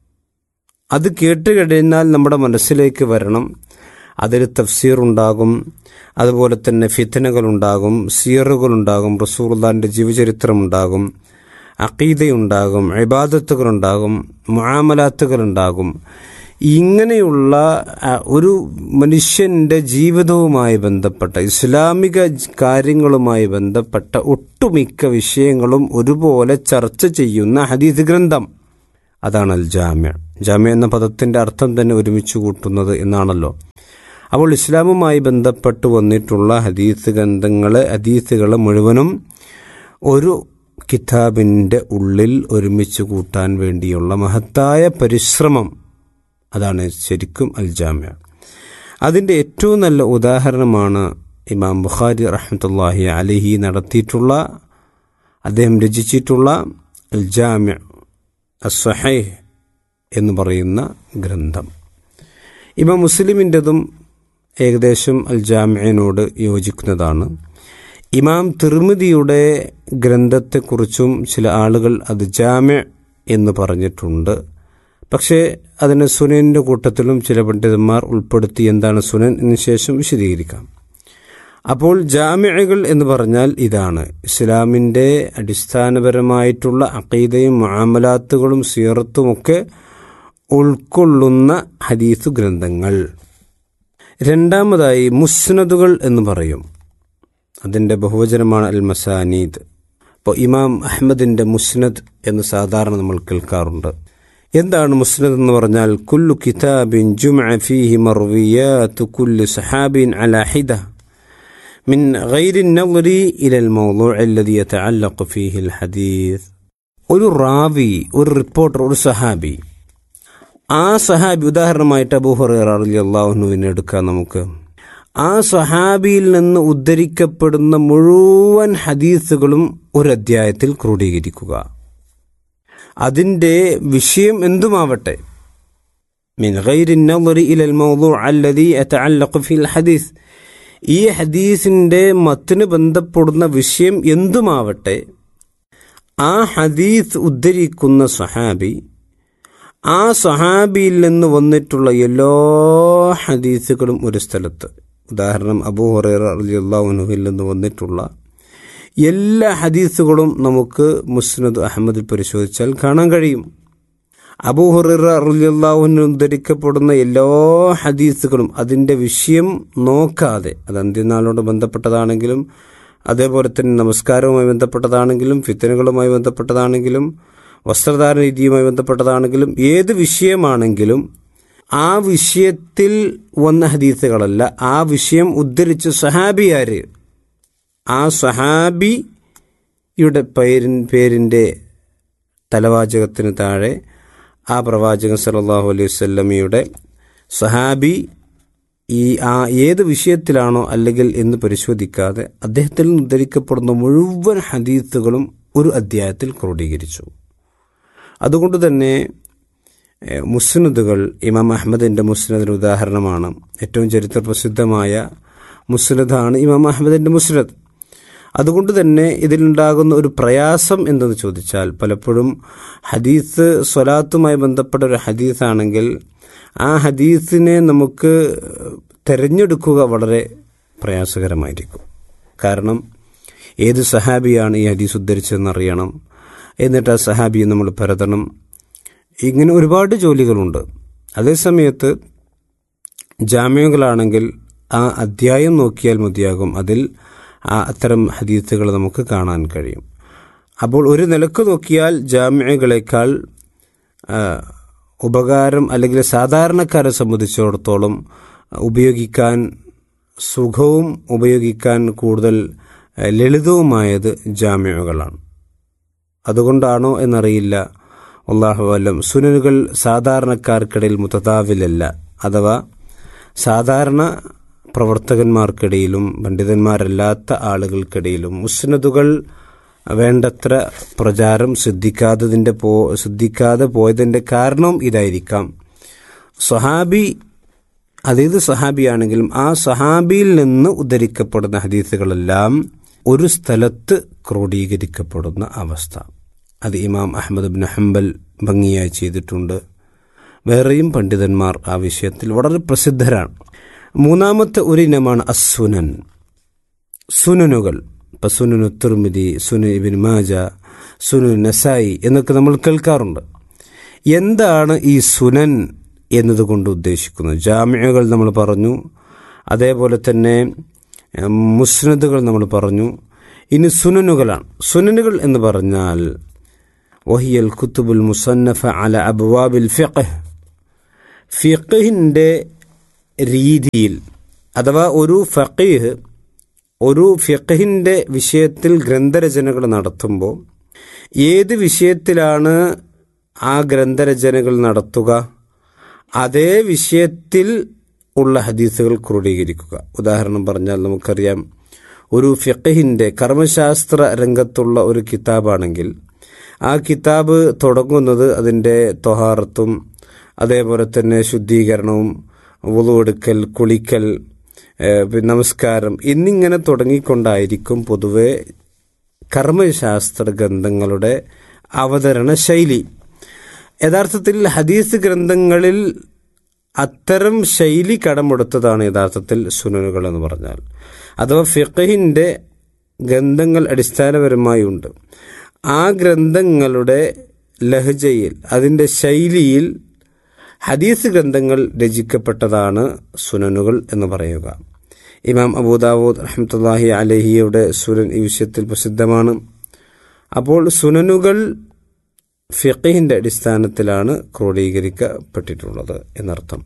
അത് കേട്ട് കഴിഞ്ഞാൽ നമ്മുടെ മനസ്സിലേക്ക് വരണം അതിൽ തഫ്സീർ ഉണ്ടാകും അതുപോലെ തന്നെ ഫിത്തനകൾ ഉണ്ടാകും സീറുകൾ ഉണ്ടാകും റസൂർദാന്റെ ജീവചരിത്രം ഉണ്ടാകും അക്കീതയുണ്ടാകും ഇബാദത്തുകൾ ഉണ്ടാകും മുആമലാത്തുകൾ ഉണ്ടാകും ഇങ്ങനെയുള്ള ഒരു മനുഷ്യന്റെ ജീവിതവുമായി ബന്ധപ്പെട്ട ഇസ്ലാമിക കാര്യങ്ങളുമായി ബന്ധപ്പെട്ട ഒട്ടുമിക്ക വിഷയങ്ങളും ഒരുപോലെ ചർച്ച ചെയ്യുന്ന ഹദീസ് ഗ്രന്ഥം അതാണ് അൽ ജാമ്യ ജാമ്യ എന്ന പദത്തിന്റെ അർത്ഥം തന്നെ ഒരുമിച്ച് കൂട്ടുന്നത് എന്നാണല്ലോ അപ്പോൾ ഇസ്ലാമുമായി ബന്ധപ്പെട്ട് വന്നിട്ടുള്ള ഹദീസ് ഗ്രന്ഥങ്ങളെ ഹദീസുകളെ മുഴുവനും ഒരു കിതാബിൻ്റെ ഉള്ളിൽ ഒരുമിച്ച് കൂട്ടാൻ വേണ്ടിയുള്ള മഹത്തായ പരിശ്രമം അതാണ് ശരിക്കും അൽ ജാമ്യ അതിൻ്റെ ഏറ്റവും നല്ല ഉദാഹരണമാണ് ഇമാം ബുഖാരി റഹ്മത്തുല്ലാഹി അലഹി നടത്തിയിട്ടുള്ള അദ്ദേഹം രചിച്ചിട്ടുള്ള അൽ ജാമ്യ അസ്വഹൈഹ് എന്ന് പറയുന്ന ഗ്രന്ഥം ഇമാം മുസ്ലിമിൻ്റെതും ഏകദേശം അൽ ജാമ്യനോട് യോജിക്കുന്നതാണ് ഇമാം തിർമിതിയുടെ ഗ്രന്ഥത്തെക്കുറിച്ചും ചില ആളുകൾ അത് ജാമ്യ എന്ന് പറഞ്ഞിട്ടുണ്ട് പക്ഷേ അതിനെ സുനൻ്റെ കൂട്ടത്തിലും ചില പണ്ഡിതന്മാർ ഉൾപ്പെടുത്തി എന്താണ് സുനൻ എന്ന് ശേഷം വിശദീകരിക്കാം അപ്പോൾ ജാമ്യകൾ എന്ന് പറഞ്ഞാൽ ഇതാണ് ഇസ്ലാമിൻ്റെ അടിസ്ഥാനപരമായിട്ടുള്ള അക്കീതയും മാമലാത്തുകളും സീറത്തുമൊക്കെ ഉൾക്കൊള്ളുന്ന ഹദീസ് ഗ്രന്ഥങ്ങൾ രണ്ടാമതായി മുസ്നദുകൾ എന്ന് പറയും അതിൻ്റെ ബഹുവചനമാണ് അൽ മസാനീദ് അപ്പോൾ ഇമാം അഹമ്മദിൻ്റെ മുസ്നദ് എന്ന് സാധാരണ നമ്മൾ കേൾക്കാറുണ്ട് എന്താണ് മുസ്നദ് എന്ന് പറഞ്ഞാൽ കുല്ലു കിതാബിൻ ജുമഅ ഫീഹി മർവിയാത്തു കുല്ലു സഹാബിൻ അലാ ഹിദ من غير النظر إلى الموضوع الذي يتعلق فيه الحديث ഒരു റാവി ഒരു റിപ്പോർട്ടർ ഒരു സഹാബി ആ സഹാബി ഉദാഹരണമായിട്ട് അബൂഹുറിയാഹുവിനെ എടുക്കാം നമുക്ക് ആ സഹാബിയിൽ നിന്ന് ഉദ്ധരിക്കപ്പെടുന്ന മുഴുവൻ ഹദീസുകളും ഒരു അധ്യായത്തിൽ ക്രോഡീകരിക്കുക അതിൻ്റെ വിഷയം എന്തുമാവട്ടെ من غير النظر إلى الموضوع الذي يتعلق في الحديث ഈ ഹദീസിന്റെ മത്തിന് ബന്ധപ്പെടുന്ന വിഷയം എന്തുമാവട്ടെ ആ ഹദീസ് ഉദ്ധരിക്കുന്ന സഹാബി ആ സഹാബിയിൽ നിന്ന് വന്നിട്ടുള്ള എല്ലാ ഹദീസുകളും ഒരു സ്ഥലത്ത് ഉദാഹരണം അബൂ ഹുറൈറ അള്ളാഹുനുഹിൽ നിന്ന് വന്നിട്ടുള്ള എല്ലാ ഹദീസുകളും നമുക്ക് മുസ്നദ് അഹമ്മദിൽ പരിശോധിച്ചാൽ കാണാൻ കഴിയും അബൂ ഹുറൈറ റളിയല്ലാഹുവിന് ഉദ്ധരിക്കപ്പെടുന്ന എല്ലാ ഹദീസുകളും അതിൻ്റെ വിഷയം നോക്കാതെ അത് അന്ത്യനാളോട് ബന്ധപ്പെട്ടതാണെങ്കിലും അതേപോലെ തന്നെ നമസ്കാരവുമായി ബന്ധപ്പെട്ടതാണെങ്കിലും ഫിത്തനുകളുമായി ബന്ധപ്പെട്ടതാണെങ്കിലും വസ്ത്രധാരണ രീതിയുമായി ബന്ധപ്പെട്ടതാണെങ്കിലും ഏത് വിഷയമാണെങ്കിലും ആ വിഷയത്തിൽ വന്ന ഹദീസുകളല്ല ആ വിഷയം ഉദ്ധരിച്ച സഹാബിയാര് ആ സഹാബിയുടെ പേരിൻ പേരിൻ്റെ തലവാചകത്തിന് താഴെ ആ പ്രവാചകൻ സല്ലല്ലാഹു അലൈഹി വസല്ലമയുടെ സഹാബി ഈ ആ ഏത് വിഷയത്തിലാണോ അല്ലെങ്കിൽ എന്ന് പരിശോധിക്കാതെ അദ്ദേഹത്തിൽ നിന്ന് ഉദ്ധരിക്കപ്പെടുന്ന മുഴുവൻ ഹദീസുകളും ഒരു അധ്യായത്തിൽ ക്രോഡീകരിച്ചു അതുകൊണ്ട് തന്നെ ഏഹ്, മുസ്നദുകൾ ഇമാം അഹമ്മദിൻ്റെ മുസ്നദിന് ഉദാഹരണമാണ് ഏറ്റവും ചരിത്ര പ്രസിദ്ധമായ മുസ്നദാണ് ഇമാം അഹമ്മദിൻ്റെ മുസ്നദ് അതുകൊണ്ട് തന്നെ ഇതിലുണ്ടാകുന്ന ഒരു പ്രയാസം എന്തെന്ന് ചോദിച്ചാൽ പലപ്പോഴും ഹദീസ് സ്വലാത്തുമായി ബന്ധപ്പെട്ട ഒരു ഹദീസാണെങ്കിൽ ആ ഹദീസിനെ നമുക്ക് തിരഞ്ഞെടുക്കുക വളരെ പ്രയാസകരമായിരിക്കും കാരണം ഏത് സഹാബിയാണ് ഈ ഹദീസ് ഉദ്ധരിച്ചതെന്ന് അറിയണം എന്നിട്ട് ആ സഹാബിയെ നമ്മൾ പരതണം ഇങ്ങനെ ഒരുപാട് ജോലികളുണ്ട് അതേസമയത്ത് ജാമ്യങ്ങളാണെങ്കിൽ ആ അധ്യായം നോക്കിയാൽ മതിയാകും അതിൽ ആ അത്തരം ഹദീസുകൾ നമുക്ക് കാണാൻ കഴിയും അപ്പോൾ ഒരു നിലക്ക് നോക്കിയാൽ ജാമ്യകളെക്കാൾ ആ, ഉപകാരം അല്ലെങ്കിൽ സാധാരണക്കാരെ സംബന്ധിച്ചിടത്തോളം ഉപയോഗിക്കാൻ സുഖവും ഉപയോഗിക്കാൻ കൂടുതൽ ആ, ലളിതവുമായത് ജാമ്യകളാണ് അതുകൊണ്ടാണോ എന്നറിയില്ല അള്ളാഹു അല്ലം സുനനുകൾ സാധാരണക്കാർക്കിടയിൽ മുത്തതാവിലല്ല അഥവാ സാധാരണ പ്രവർത്തകന്മാർക്കിടയിലും പണ്ഡിതന്മാരല്ലാത്ത ആളുകൾക്കിടയിലും മുസ്നദുകൾ വേണ്ടത്ര പ്രചാരം സിദ്ധിക്കാത്തതിൻ്റെ പോ സിദ്ധിക്കാതെ പോയതിൻ്റെ കാരണവും ഇതായിരിക്കാം സ്വഹാബി അതേത് സഹാബിയാണെങ്കിലും ആ സഹാബിയിൽ നിന്ന് ഉദ്ധരിക്കപ്പെടുന്ന ഹദീസുകളെല്ലാം ഒരു സ്ഥലത്ത് ക്രോഡീകരിക്കപ്പെടുന്ന അവസ്ഥ അത് ഇമാം അഹമ്മദ് ബിൻ ഹംബൽ ഭംഗിയായി ചെയ്തിട്ടുണ്ട് വേറെയും പണ്ഡിതന്മാർ ആ വിഷയത്തിൽ വളരെ പ്രസിദ്ധരാണ് മൂന്നാമത്തെ ഒരു ഇനമാണ് അസുനൻ സുനനുകൾ ഇപ്പം സുനനു തുർമിതി സുനു ഇബിൻ മാജ സുനു നസായി എന്നൊക്കെ നമ്മൾ കേൾക്കാറുണ്ട് എന്താണ് ഈ സുനൻ എന്നതുകൊണ്ട് ഉദ്ദേശിക്കുന്നത് ജാമ്യകൾ നമ്മൾ പറഞ്ഞു അതേപോലെ തന്നെ ഏഹ്, മുസ്നദുകൾ നമ്മൾ പറഞ്ഞു ഇനി സുനനുകളാണ് സുനനുകൾ എന്ന് പറഞ്ഞാൽ വഹിയൽ കുത്തുബുൽ മുസന്നഫ അല അബ്വാബിൽ ഫിഖ് ഫിഖിൻ്റെ രീതിയിൽ അഥവാ ഒരു ഫഖീഹ് ഒരു ഫിഖിൻ്റെ വിഷയത്തിൽ ഗ്രന്ഥരചനകൾ നടത്തുമ്പോൾ ഏത് വിഷയത്തിലാണ് ആ ഗ്രന്ഥരചനകൾ നടത്തുക അതേ വിഷയത്തിൽ ഉള്ള ഹദീസുകൾ ക്രോഡീകരിക്കുക ഉദാഹരണം പറഞ്ഞാൽ നമുക്കറിയാം ഒരു ഫിഖഹിൻ്റെ കർമ്മശാസ്ത്ര രംഗത്തുള്ള ഒരു കിതാബാണെങ്കിൽ ആ കിതാബ് തുടങ്ങുന്നത് അതിൻ്റെ തൊഹാറത്തും അതേപോലെ തന്നെ ശുദ്ധീകരണവും വുളുവെടുക്കൽ കുളിക്കൽ ഏഹ്, പിന്നെ നമസ്കാരം എന്നിങ്ങനെ തുടങ്ങിക്കൊണ്ടായിരിക്കും പൊതുവെ കർമ്മശാസ്ത്ര ഗ്രന്ഥങ്ങളുടെ അവതരണ ശൈലി യഥാർത്ഥത്തിൽ ഹദീസ് ഗ്രന്ഥങ്ങളിൽ അത്തരം ശൈലി കടമെടുത്തതാണ് യഥാർത്ഥത്തിൽ സുനനുകൾ എന്ന് പറഞ്ഞാൽ അഥവാ ഫിഖഹിൻ്റെ ഗ്രന്ഥങ്ങൾ അടിസ്ഥാനപരമായി ഉണ്ട് ആ ഗ്രന്ഥങ്ങളുടെ ലഹജയിൽ അതിൻ്റെ ശൈലിയിൽ ഹദീസ് ഗ്രന്ഥങ്ങൾ രചിക്കപ്പെട്ടതാണ് സുനനുകൾ എന്ന് പറയുക ഇമാം അബൂദാവൂദ് റഹ്മത്തുല്ലാഹി അലഹിയുടെ സുനൻ ഈ വിഷയത്തിൽ പ്രസിദ്ധമാണ് അപ്പോൾ സുനനുകൾ ഫിഖിൻ്റെ അടിസ്ഥാനത്തിലാണ് ക്രോഡീകരിക്കപ്പെട്ടിട്ടുള്ളത് എന്നർത്ഥം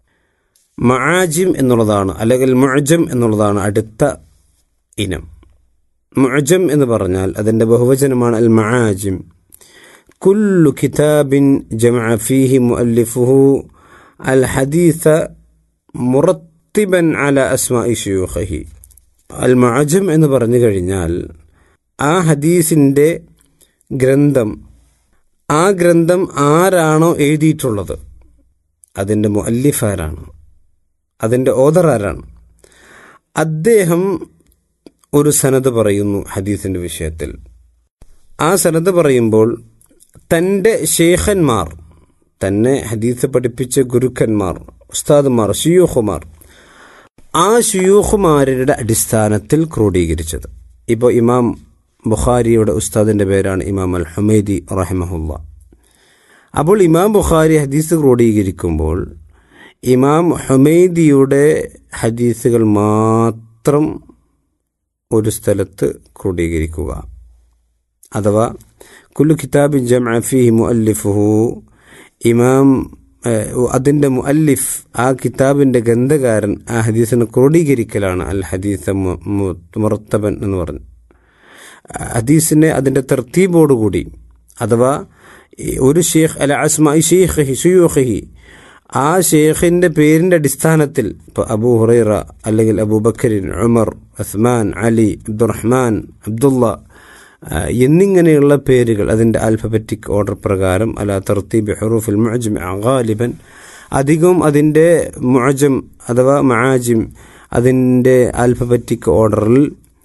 മആജിം എന്നുള്ളതാണ് അല്ലെങ്കിൽ മുഅജം എന്നുള്ളതാണ് അടുത്ത ഇനം മുഅജം എന്ന് പറഞ്ഞാൽ അതിൻ്റെ ബഹുവചനമാണ് അൽ മആജിം കുല്ലു കിതാബിൻ ജമഅ ഫീഹി മുഅല്ലിഫുഹു അൽ ഹദീസ മുറത്തിബൻ അല അസ്മാഇ ഷുയൂഖഹി അൽ മഅജം എന്ന് പറഞ്ഞു കഴിഞ്ഞാൽ ആ ഹദീസിൻ്റെ ഗ്രന്ഥം ആ ഗ്രന്ഥം ആരാണോ എഴുതിയിട്ടുള്ളത് അതിൻ്റെ മുഅല്ലിഫ് ആരാണ് അതിൻ്റെ ഓദർ ആരാണ് അദ്ദേഹം ഒരു സനത് പറയുന്നു ഹദീസിൻ്റെ വിഷയത്തിൽ ആ സനത് പറയുമ്പോൾ തൻ്റെ ഷേഖന്മാർ തന്നെ ഹദീസ് പഠിപ്പിച്ച ഗുരുക്കന്മാർ ഉസ്താദുമാർ ഷിയൂഖുമാർ ആ ഷിയൂഖുമാരുടെ അടിസ്ഥാനത്തിൽ ക്രോഡീകരിച്ചത് ഇപ്പോൾ ഇമാം ബുഖാരിയുടെ ഉസ്താദിൻ്റെ പേരാണ് ഇമാം അൽ ഹുമൈദി റഹിമഹുല്ല അപ്പോൾ ഇമാം ബുഖാരി ഹദീസ് ക്രോഡീകരിക്കുമ്പോൾ ഇമാം ഹുമൈദിയുടെ ഹദീസുകൾ മാത്രം ഒരു സ്ഥലത്ത് ക്രോഡീകരിക്കുക അഥവാ കുല്ലു കിതാബിൻ ജംഅ ഫീഹി മുഅല്ലിഫുഹു ഇമാം ഏഹ്, അതിൻ്റെ മുഅല്ലിഫ് ആ കിതാബിൻ്റെ ഗ്രന്ഥകാരൻ ആ ഹദീസിനെ ക്രോഡീകരിക്കലാണ് അൽ ഹദീസ മു- മു- മുറത്തബൻ എന്ന് പറഞ്ഞു ഹദീസിനെ അതിൻ്റെ തെർത്തീബോടുകൂടി അഥവാ ഈ ഒരു ഷെയ്ഖ് അല്ല അസ്മായി ഷെയ്ഖി ഷുയൂഖി ആ ഷെയ്ഖിൻ്റെ പേരിൻ്റെ അടിസ്ഥാനത്തിൽ ഇപ്പോൾ അബൂ ഹുറൈറ അല്ലെങ്കിൽ അബൂബക്കരിൻ ഉമർ ഉസ്മാൻ അലി അബ്ദുറഹ്മാൻ അബ്ദുള്ള ആ, എന്നിങ്ങനെയുള്ള പേരുകൾ അതിൻ്റെ ആൽഫബറ്റിക് ഓർഡർ പ്രകാരം അല തർത്തീബ് ഹുറൂഫിൽ മുഅജ്ം ഗാലിബൻ അധികവും അതിൻ്റെ മുഅജം അഥവാ മആജിം അതിൻ്റെ ആൽഫബറ്റിക് ഓർഡറിൽ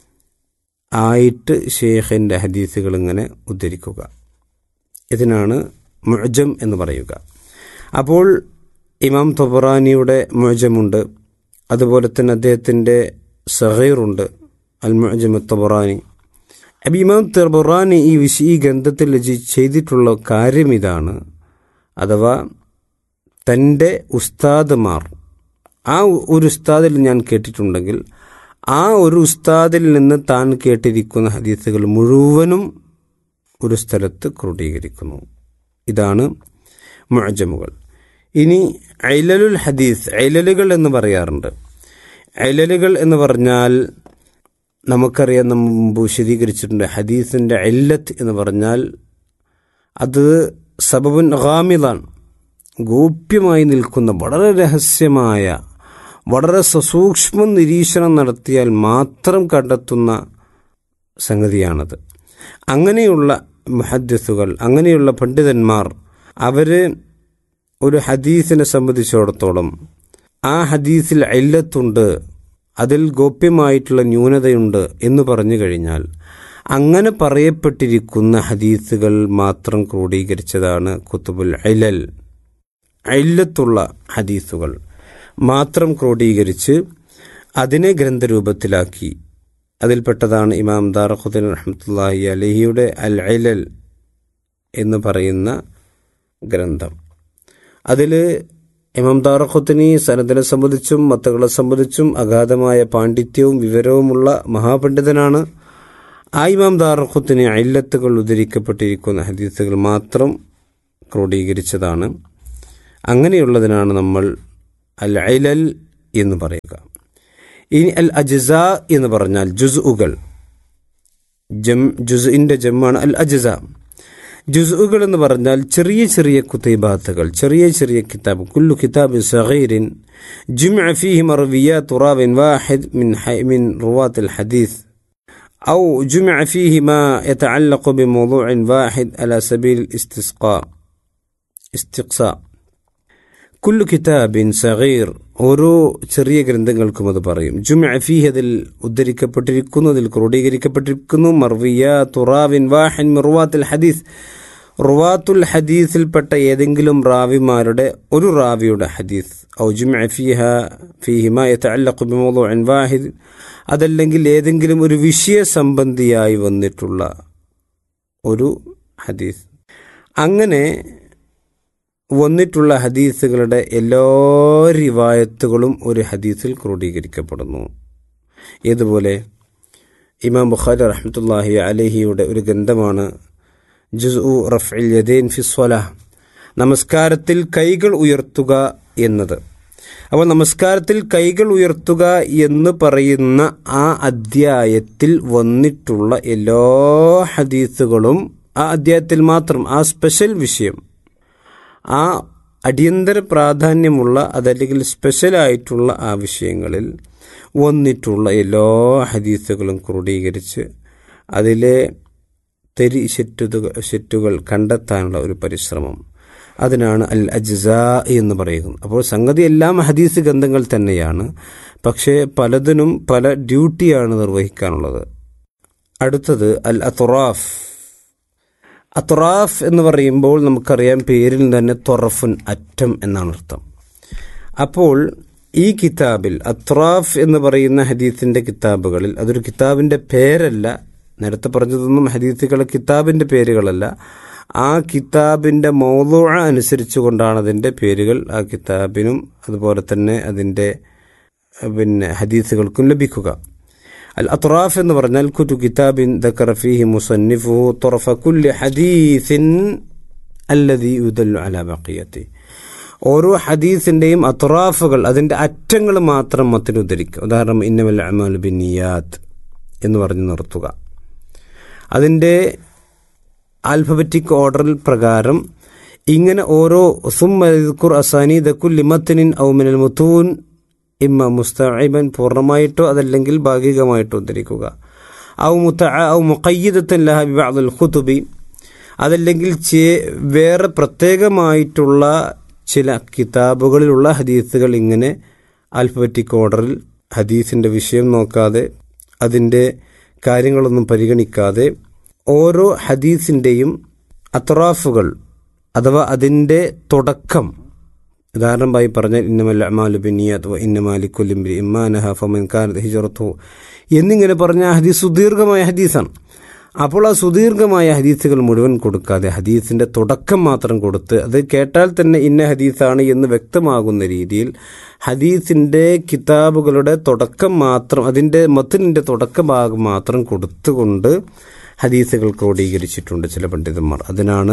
ആയിട്ട് ഷെയ്ഖിൻ്റെ ഹദീസുകൾ ഇങ്ങനെ ഉദ്ധരിക്കുക ഇതിനാണ് മുഅജം എന്ന് പറയുക അപ്പോൾ ഇമാം തൊബറാനിയുടെ മുഅജമുണ്ട് അതുപോലെ തന്നെ അദ്ദേഹത്തിൻ്റെ സഹീറുണ്ട് അൽ മുഅജം തൊബറാനി അപ്പം ഇമാം തൊബറാനി ഈ വിശ ഈ ഗ്രന്ഥത്തിൽ രചി- ചെയ്തിട്ടുള്ള കാര്യം ഇതാണ് അഥവാ തൻ്റെ ഉസ്താദുമാർ ആ ഒരു ഉസ്താദിൽ ഞാൻ കേട്ടിട്ടുണ്ടെങ്കിൽ ആ ഒരു ഉസ്താദിൽ നിന്ന് താൻ കേട്ടിരിക്കുന്ന ഹദീസുകൾ മുഴുവനും ഒരു സ്ഥലത്ത് ക്രോഡീകരിക്കുന്നു ഇതാണ് മുഅജമുകൾ ഇനി ഐലലുൽ ഹദീസ് ഐലലുകൾ എന്ന് പറയാറുണ്ട് ഐലലുകൾ എന്ന് പറഞ്ഞാൽ നമുക്കറിയാം നമ്മൾ മുമ്പ് വിശദീകരിച്ചിട്ടുണ്ട് ഹദീസിൻ്റെ ഐല്ലത്ത് എന്ന് പറഞ്ഞാൽ അത് സബബുൻ ഗാമിദാണ് ഗോപ്യമായി നിൽക്കുന്ന വളരെ രഹസ്യമായ വളരെ സസൂക്ഷ്മ നിരീക്ഷണം നടത്തിയാൽ മാത്രം കണ്ടെത്തുന്ന സംഗതിയാണത് അങ്ങനെയുള്ള മുഹദ്ദിസുകൾ അങ്ങനെയുള്ള പണ്ഡിതന്മാർ അവർ ഒരു ഹദീസിനെ സംബന്ധിച്ചിടത്തോളം ആ ഹദീസിൽ അല്ലത്തുണ്ട് അതിൽ ഗോപ്യമായിട്ടുള്ള ന്യൂനതയുണ്ട് എന്ന് പറഞ്ഞു കഴിഞ്ഞാൽ അങ്ങനെ പറയപ്പെട്ടിരിക്കുന്ന ഹദീസുകൾ മാത്രം ക്രോഡീകരിച്ചതാണ് കുത്തുബുൽ ഐലൽ ഐല്ലത്തുള്ള ഹദീസുകൾ മാത്രം ക്രോഡീകരിച്ച് അതിനെ ഗ്രന്ഥരൂപത്തിലാക്കി അതിൽപ്പെട്ടതാണ് ഇമാം ദാറഖുദ്ദീൻ റഹ്മത്തുള്ളാഹി അലഹിയുടെ അൽ ഐലൽ എന്ന് പറയുന്ന ഗ്രന്ഥം അതിൽ ഇമാം ദാറഖുദ്ദീനി സനദിനെ സംബന്ധിച്ചും മത്തകളെ സംബന്ധിച്ചും അഗാധമായ പാണ്ഡിത്യവും വിവരവുമുള്ള മഹാപണ്ഡിതനാണ് ആ ഇമാം ദാറഖുത്തിന് ഇല്ലത്തുകൾ ഉദ്ധരിക്കപ്പെട്ടിരിക്കുന്ന ഹദീസുകൾ മാത്രം ക്രോഡീകരിച്ചതാണ് അങ്ങനെയുള്ളതിനാണ് നമ്മൾ അൽ ഐലൽ എന്ന് പറയുക ഇനി അൽ അജ്സ എന്ന് പറഞ്ഞാൽ ജുസ്ഉകൾ ജം ജുസ്ഇൻ്റെ ജമ്മാണ് അൽ അജ്സ ജുസ്ഉകൾ എന്ന് പറഞ്ഞാൽ ചെറിയ ചെറിയ കുത്തൈബാത്തുകൾ ചെറിയ ചെറിയ കിതാബ് കുല്ലു കിതാബ് സഗീരിൻ جمع فيه مرويات راو واحد من حي من رواة الحديث أو جمع فيه ما يتعلق بموضوع واحد على سبيل الاستسقاء استقصاء കുല്ലു കിതാബിൻ സഗീർ ഓരോ ചെറിയ ഗ്രന്ഥങ്ങൾക്കും അത് പറയും ജുമ ഫീഹ് അതിൽ ഉദ്ധരിക്കപ്പെട്ടിരിക്കുന്നു അതിൽ ക്രോഡീകരിക്കപ്പെട്ടിരിക്കുന്നു മർവിയ തുറാവിൻ വാഹൻ മിർവാത്തുൽ ഹദീസ് റുവാത്തുൽ ഹദീസിൽപ്പെട്ട ഏതെങ്കിലും റാവിമാരുടെ ഒരു റാവിയുടെ ഹദീസ് ഔ ജുമ ഫീഹ ഫീഹിമ യതഅല്ലഖു ബിമൗദൂഇൻ വാഹിദ് അതല്ലെങ്കിൽ ഏതെങ്കിലും ഒരു വിഷയ സംബന്ധിയായി വന്നിട്ടുള്ള ഒരു ഹദീസ് അങ്ങനെ വന്നിട്ടുള്ള ഹദീസുകളുടെ എല്ലാ റിവായത്തുകളും ഒരു ഹദീസിൽ ക്രോഡീകരിക്കപ്പെടുന്നു ഏതുപോലെ ഇമാം ബുഖാരി റഹ്മത്തുല്ലാഹി അലഹിയുടെ ഒരു ഗ്രന്ഥമാണ് ജുസ്ഉ റഫ്ഇൽ യദൈൻ ഫിസ്വല നമസ്കാരത്തിൽ കൈകൾ ഉയർത്തുക എന്നത് അപ്പോൾ നമസ്കാരത്തിൽ കൈകൾ ഉയർത്തുക എന്ന് പറയുന്ന ആ അധ്യായത്തിൽ വന്നിട്ടുള്ള എല്ലാ ഹദീസുകളും ആ അധ്യായത്തിൽ മാത്രം ആ സ്പെഷ്യൽ വിഷയം ആ അടിയന്തര പ്രാധാന്യമുള്ള അതല്ലെങ്കിൽ സ്പെഷ്യലായിട്ടുള്ള ആ വിഷയങ്ങളിൽ വന്നിട്ടുള്ള എല്ലാ ഹദീസുകളും ക്രോഡീകരിച്ച് അതിലെ തെരി ശെറ്റുകൾ ശെറ്റുകൾ കണ്ടെത്താനുള്ള ഒരു പരിശ്രമം അതിനാണ് അൽ അജ്സ എന്ന് പറയുന്നത് അപ്പോൾ സംഗതി എല്ലാം ഹദീസ് ഗ്രന്ഥങ്ങൾ തന്നെയാണ് പക്ഷേ പലതിനും പല ഡ്യൂട്ടിയാണ് നിർവഹിക്കാനുള്ളത് അടുത്തത് അൽ അത്തുറാഫ് അത്തുറാഫ് എന്ന് പറയുമ്പോൾ നമുക്കറിയാം പേരിൽ തന്നെ തൊറഫുൻ അറ്റം എന്നാണ് അർത്ഥം അപ്പോൾ ഈ കിതാബിൽ അത്രാഫ് എന്ന് പറയുന്ന ഹദീസിന്റെ കിതാബുകളിൽ അതൊരു കിതാബിന്റെ പേരല്ല നേരത്തെ പറഞ്ഞതൊന്നും ഹദീസുകളെ കിതാബിന്റെ പേരുകളല്ല ആ കിതാബിന്റെ മൗലു അനുസരിച്ച് കൊണ്ടാണ് അതിന്റെ പേരുകൾ ആ കിതാബിനും അതുപോലെ തന്നെ അതിന്റെ പിന്നെ ഹദീസുകൾക്കും ലഭിക്കുക അൽ അത്റാഫ് എന്ന് പറഞ്ഞാൽ കുറ്റു കിതാബിൻ ദക്കറ ഫീഹി മുസന്നിഫു തുറഫ കുല്ലി ഹദീസിൻ അല്ലതി യുദല്ലു അല ബഖിയത്തി ഓരോ ഹദീസിന്റെയും അത്റാഫുകൾ അതിന്റെ അറ്റങ്ങൾ മാത്രം മത്തിന് ഉദ്ധരിക്കുക ഉദാഹരണം ഇന്നമൽ അമാൽ ബിന്നിയാത്ത് എന്ന് പറഞ്ഞ് നിർത്തുക അതിന്റെ ആൽഫബറ്റിക് ഓർഡറിൽ പ്രകാരം ഇങ്ങനെ ഓരോ സുമ്മ അസാനീദ കുല്ലി മത്തിനിൻ ഔ മിനൽ മുത്തൂൻ ഇമ്മ മുസ്തഇബൻ പൂർണ്ണമായിട്ടോ അതല്ലെങ്കിൽ ഭാഗികമായിട്ടോ ഉദ്ധരിക്കുക ഔ മുത്ത ഔ മുഖയ്യിദത്തൻ ലഹ ബിബഅദുൽ ഖുതുബി അതല്ലെങ്കിൽ ചെ- വേറെ പ്രത്യേകമായിട്ടുള്ള ചില കിതാബുകളിലുള്ള ഹദീസുകൾ ഇങ്ങനെ ആൽഫബറ്റിക് ഓർഡറിൽ ഹദീസിന്റെ വിഷയം നോക്കാതെ അതിൻ്റെ കാര്യങ്ങളൊന്നും പരിഗണിക്കാതെ ഓരോ ഹദീസിൻ്റെയും അത്രാഫുകൾ അഥവാ അതിൻ്റെ തുടക്കം ഉദാഹരണമായി പറഞ്ഞാൽ ഇന്നമല്ല അമാലു ബിനിയാത്ത് വ ഇന്നമാലിക്കുലിംബി ഇമ്മാനഹ ഫമൻ കാനത്ത് ഹിജറത്തു എന്നിങ്ങനെ പറഞ്ഞ ആ ഹദീസ് സുദീർഘമായ ഹദീസാണ് അപ്പോൾ ആ സുദീർഘമായ ഹദീസുകൾ മുഴുവൻ കൊടുക്കാതെ ഹദീസിന്റെ തുടക്കം മാത്രം കൊടുത്ത് അത് കേട്ടാൽ തന്നെ ഇന്ന ഹദീസാണ് എന്ന് വ്യക്തമാകുന്ന രീതിയിൽ ഹദീസിന്റെ കിതാബുകളുടെ തുടക്കം മാത്രം അതിന്റെ മത്തിനിന്റെ തുടക്ക ഭാഗം മാത്രം കൊടുത്തുകൊണ്ട് ഹദീസുകൾ ക്രോഡീകരിച്ചിട്ടുണ്ട് ചില പണ്ഡിതന്മാർ അതിനാണ്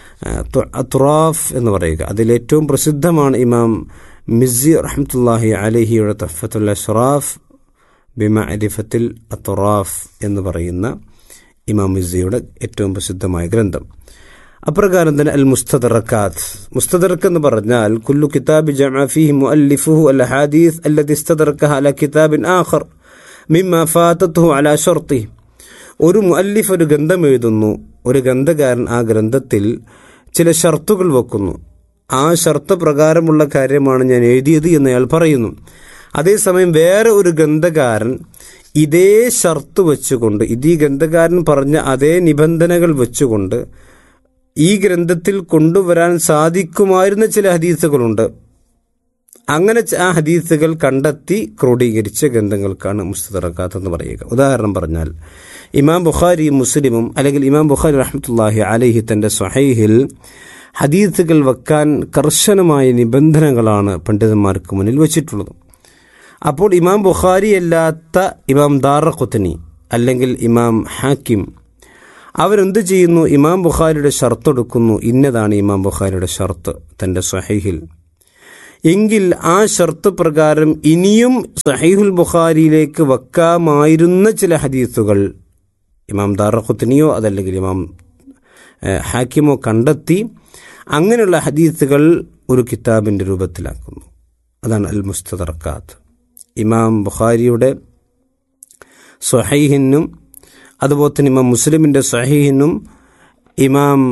തുറാഫ് എന്ന് പറയുക അതിലേറ്റവും പ്രസിദ്ധമാണ് ഇമാം മിസി റഹ്മത്തുല്ലാഹി അലഹിയുടെ തഫത്തുൽ അഷ്റാഫ് ബിമഅരിഫത്തിൽ അത്തുറാഫ് എന്ന് പറയുന്ന ഇമാം മിസിയുടെ ഏറ്റവും പ്രസിദ്ധമായ ഗ്രന്ഥം അപ്രകാരം തന്നെ അൽ മുസ്തദറക്കാത്ത് മുസ്തദറക്ക് എന്ന് പറഞ്ഞാൽ കുല്ലു കിതാബ് ജമഅ ഫീഹി മുഅല്ലിഫുഹു അൽ ഹദീസ് അല്ലതി ഇസ്തദറക്കഹ അല കിതാബിൻ ആഖർ മിമ്മ ഫാതത്തുഹു അല ഷർത്തി ഒരു മുഅല്ലിഫ് ഒരു ഗ്രന്ഥം എഴുതുന്നു ഒരു ഗ്രന്ഥകാരൻ ആ ഗ്രന്ഥത്തിൽ ചില ഷർത്തുകൾ വെക്കുന്നു ആ ഷർത്ത് പ്രകാരമുള്ള കാര്യമാണ് ഞാൻ എഴുതിയത് എന്ന് അയാൾ പറയുന്നു അതേസമയം വേറെ ഒരു ഗ്രന്ഥകാരൻ ഇതേ ഷർത്ത് വെച്ചുകൊണ്ട് ഇത് ഈ ഗ്രന്ഥകാരൻ പറഞ്ഞ അതേ നിബന്ധനകൾ വെച്ചുകൊണ്ട് ഈ ഗ്രന്ഥത്തിൽ കൊണ്ടുവരാൻ സാധിക്കുമായിരുന്ന ചില ഹദീസുകളുണ്ട് അങ്ങനെ ച- ആ ഹദീസുകൾ കണ്ടെത്തി ക്രോഡീകരിച്ച ഗ്രന്ഥങ്ങൾക്കാണ് മുസ്തറക്കാത്ത് എന്ന് പറയുക ഉദാഹരണം പറഞ്ഞാൽ ഇമാം ബുഖാരി മുസ്ലിമും അല്ലെങ്കിൽ ഇമാം ബുഖാരി റഹ്മത്തുല്ലാഹി അലഹി തന്റെ സ്വഹൈഹിൽ ഹദീസുകൾ വെക്കാൻ കർശനമായ നിബന്ധനകളാണ് പണ്ഡിതന്മാർക്ക് മുന്നിൽ വച്ചിട്ടുള്ളത് അപ്പോൾ ഇമാം ബുഖാരി അല്ലാത്ത ഇമാം ദാറഖുത്തനി അല്ലെങ്കിൽ ഇമാം ഹാക്കിം അവരെന്ത് ചെയ്യുന്നു ഇമാം ബുഖാരിയുടെ ഷർത്ത് എടുക്കുന്നു ഇന്നതാണ് ഇമാം ബുഖാരിയുടെ ഷർത്ത് തൻ്റെ സഹീഹിൽ എങ്കിൽ ആ ഷർത്ത് പ്രകാരം ഇനിയും സഹീഹുൽ ബുഖാരിയിലേക്ക് വെക്കാമായിരുന്ന ചില ഹദീസുകൾ ഇമാം ദാറഖുത്തിനിയോ അതല്ലെങ്കിൽ ഇമാം ഏഹ്, ഹാക്കിമോ കണ്ടെത്തി അങ്ങനെയുള്ള ഹദീസുകൾ ഒരു കിതാബിൻ്റെ രൂപത്തിലാക്കുന്നു അതാണ് അൽ മുസ്തദർക്കാത്ത് ഇമാം ബുഖാരിയുടെ സ്വഹൈഹിനും അതുപോലെ തന്നെ ഇമാം മുസ്ലിമിൻ്റെ സ്വഹീഹിനും ഇമാം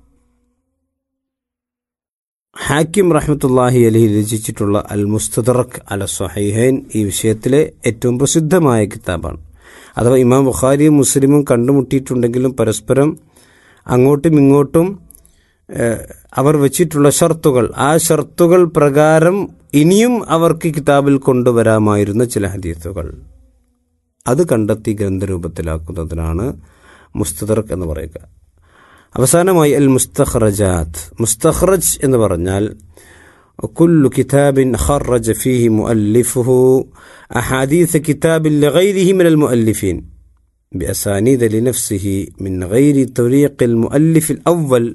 ഹാക്കിം റഹ്മത്തുല്ലാഹി അലഹി രചിച്ചിട്ടുള്ള അൽ മുസ്തദറക് അല സ്വഹൈഹൈൻ ഈ വിഷയത്തിലെ ഏറ്റവും പ്രസിദ്ധമായ കിതാബാണ് അഥവാ ഇമാം ബുഖാരിയും മുസ്ലിമും കണ്ടുമുട്ടിയിട്ടുണ്ടെങ്കിലും പരസ്പരം അങ്ങോട്ടും ഇങ്ങോട്ടും ഏഹ്, അവർ വെച്ചിട്ടുള്ള ഷർത്തുകൾ ആ ഷർത്തുകൾ പ്രകാരം ഇനിയും അവർക്ക് കിതാബിൽ കൊണ്ടുവരാമായിരുന്ന ചില ഹദീസുകൾ അത് കണ്ടെത്തി ഗ്രന്ഥരൂപത്തിലാക്കുന്നതിനാണ് മുസ്തദർക്ക് എന്ന് പറയുക അവസാനമായി അൽ മുസ്തഖ്റജാത്ത് മുസ്തഖ്റജ് എന്ന് പറഞ്ഞാൽ كل كتاب خرج فيه مؤلفه أحاديث كتاب لغيره من المؤلفين بأسانيد لنفسه من غير طريق المؤلف الأول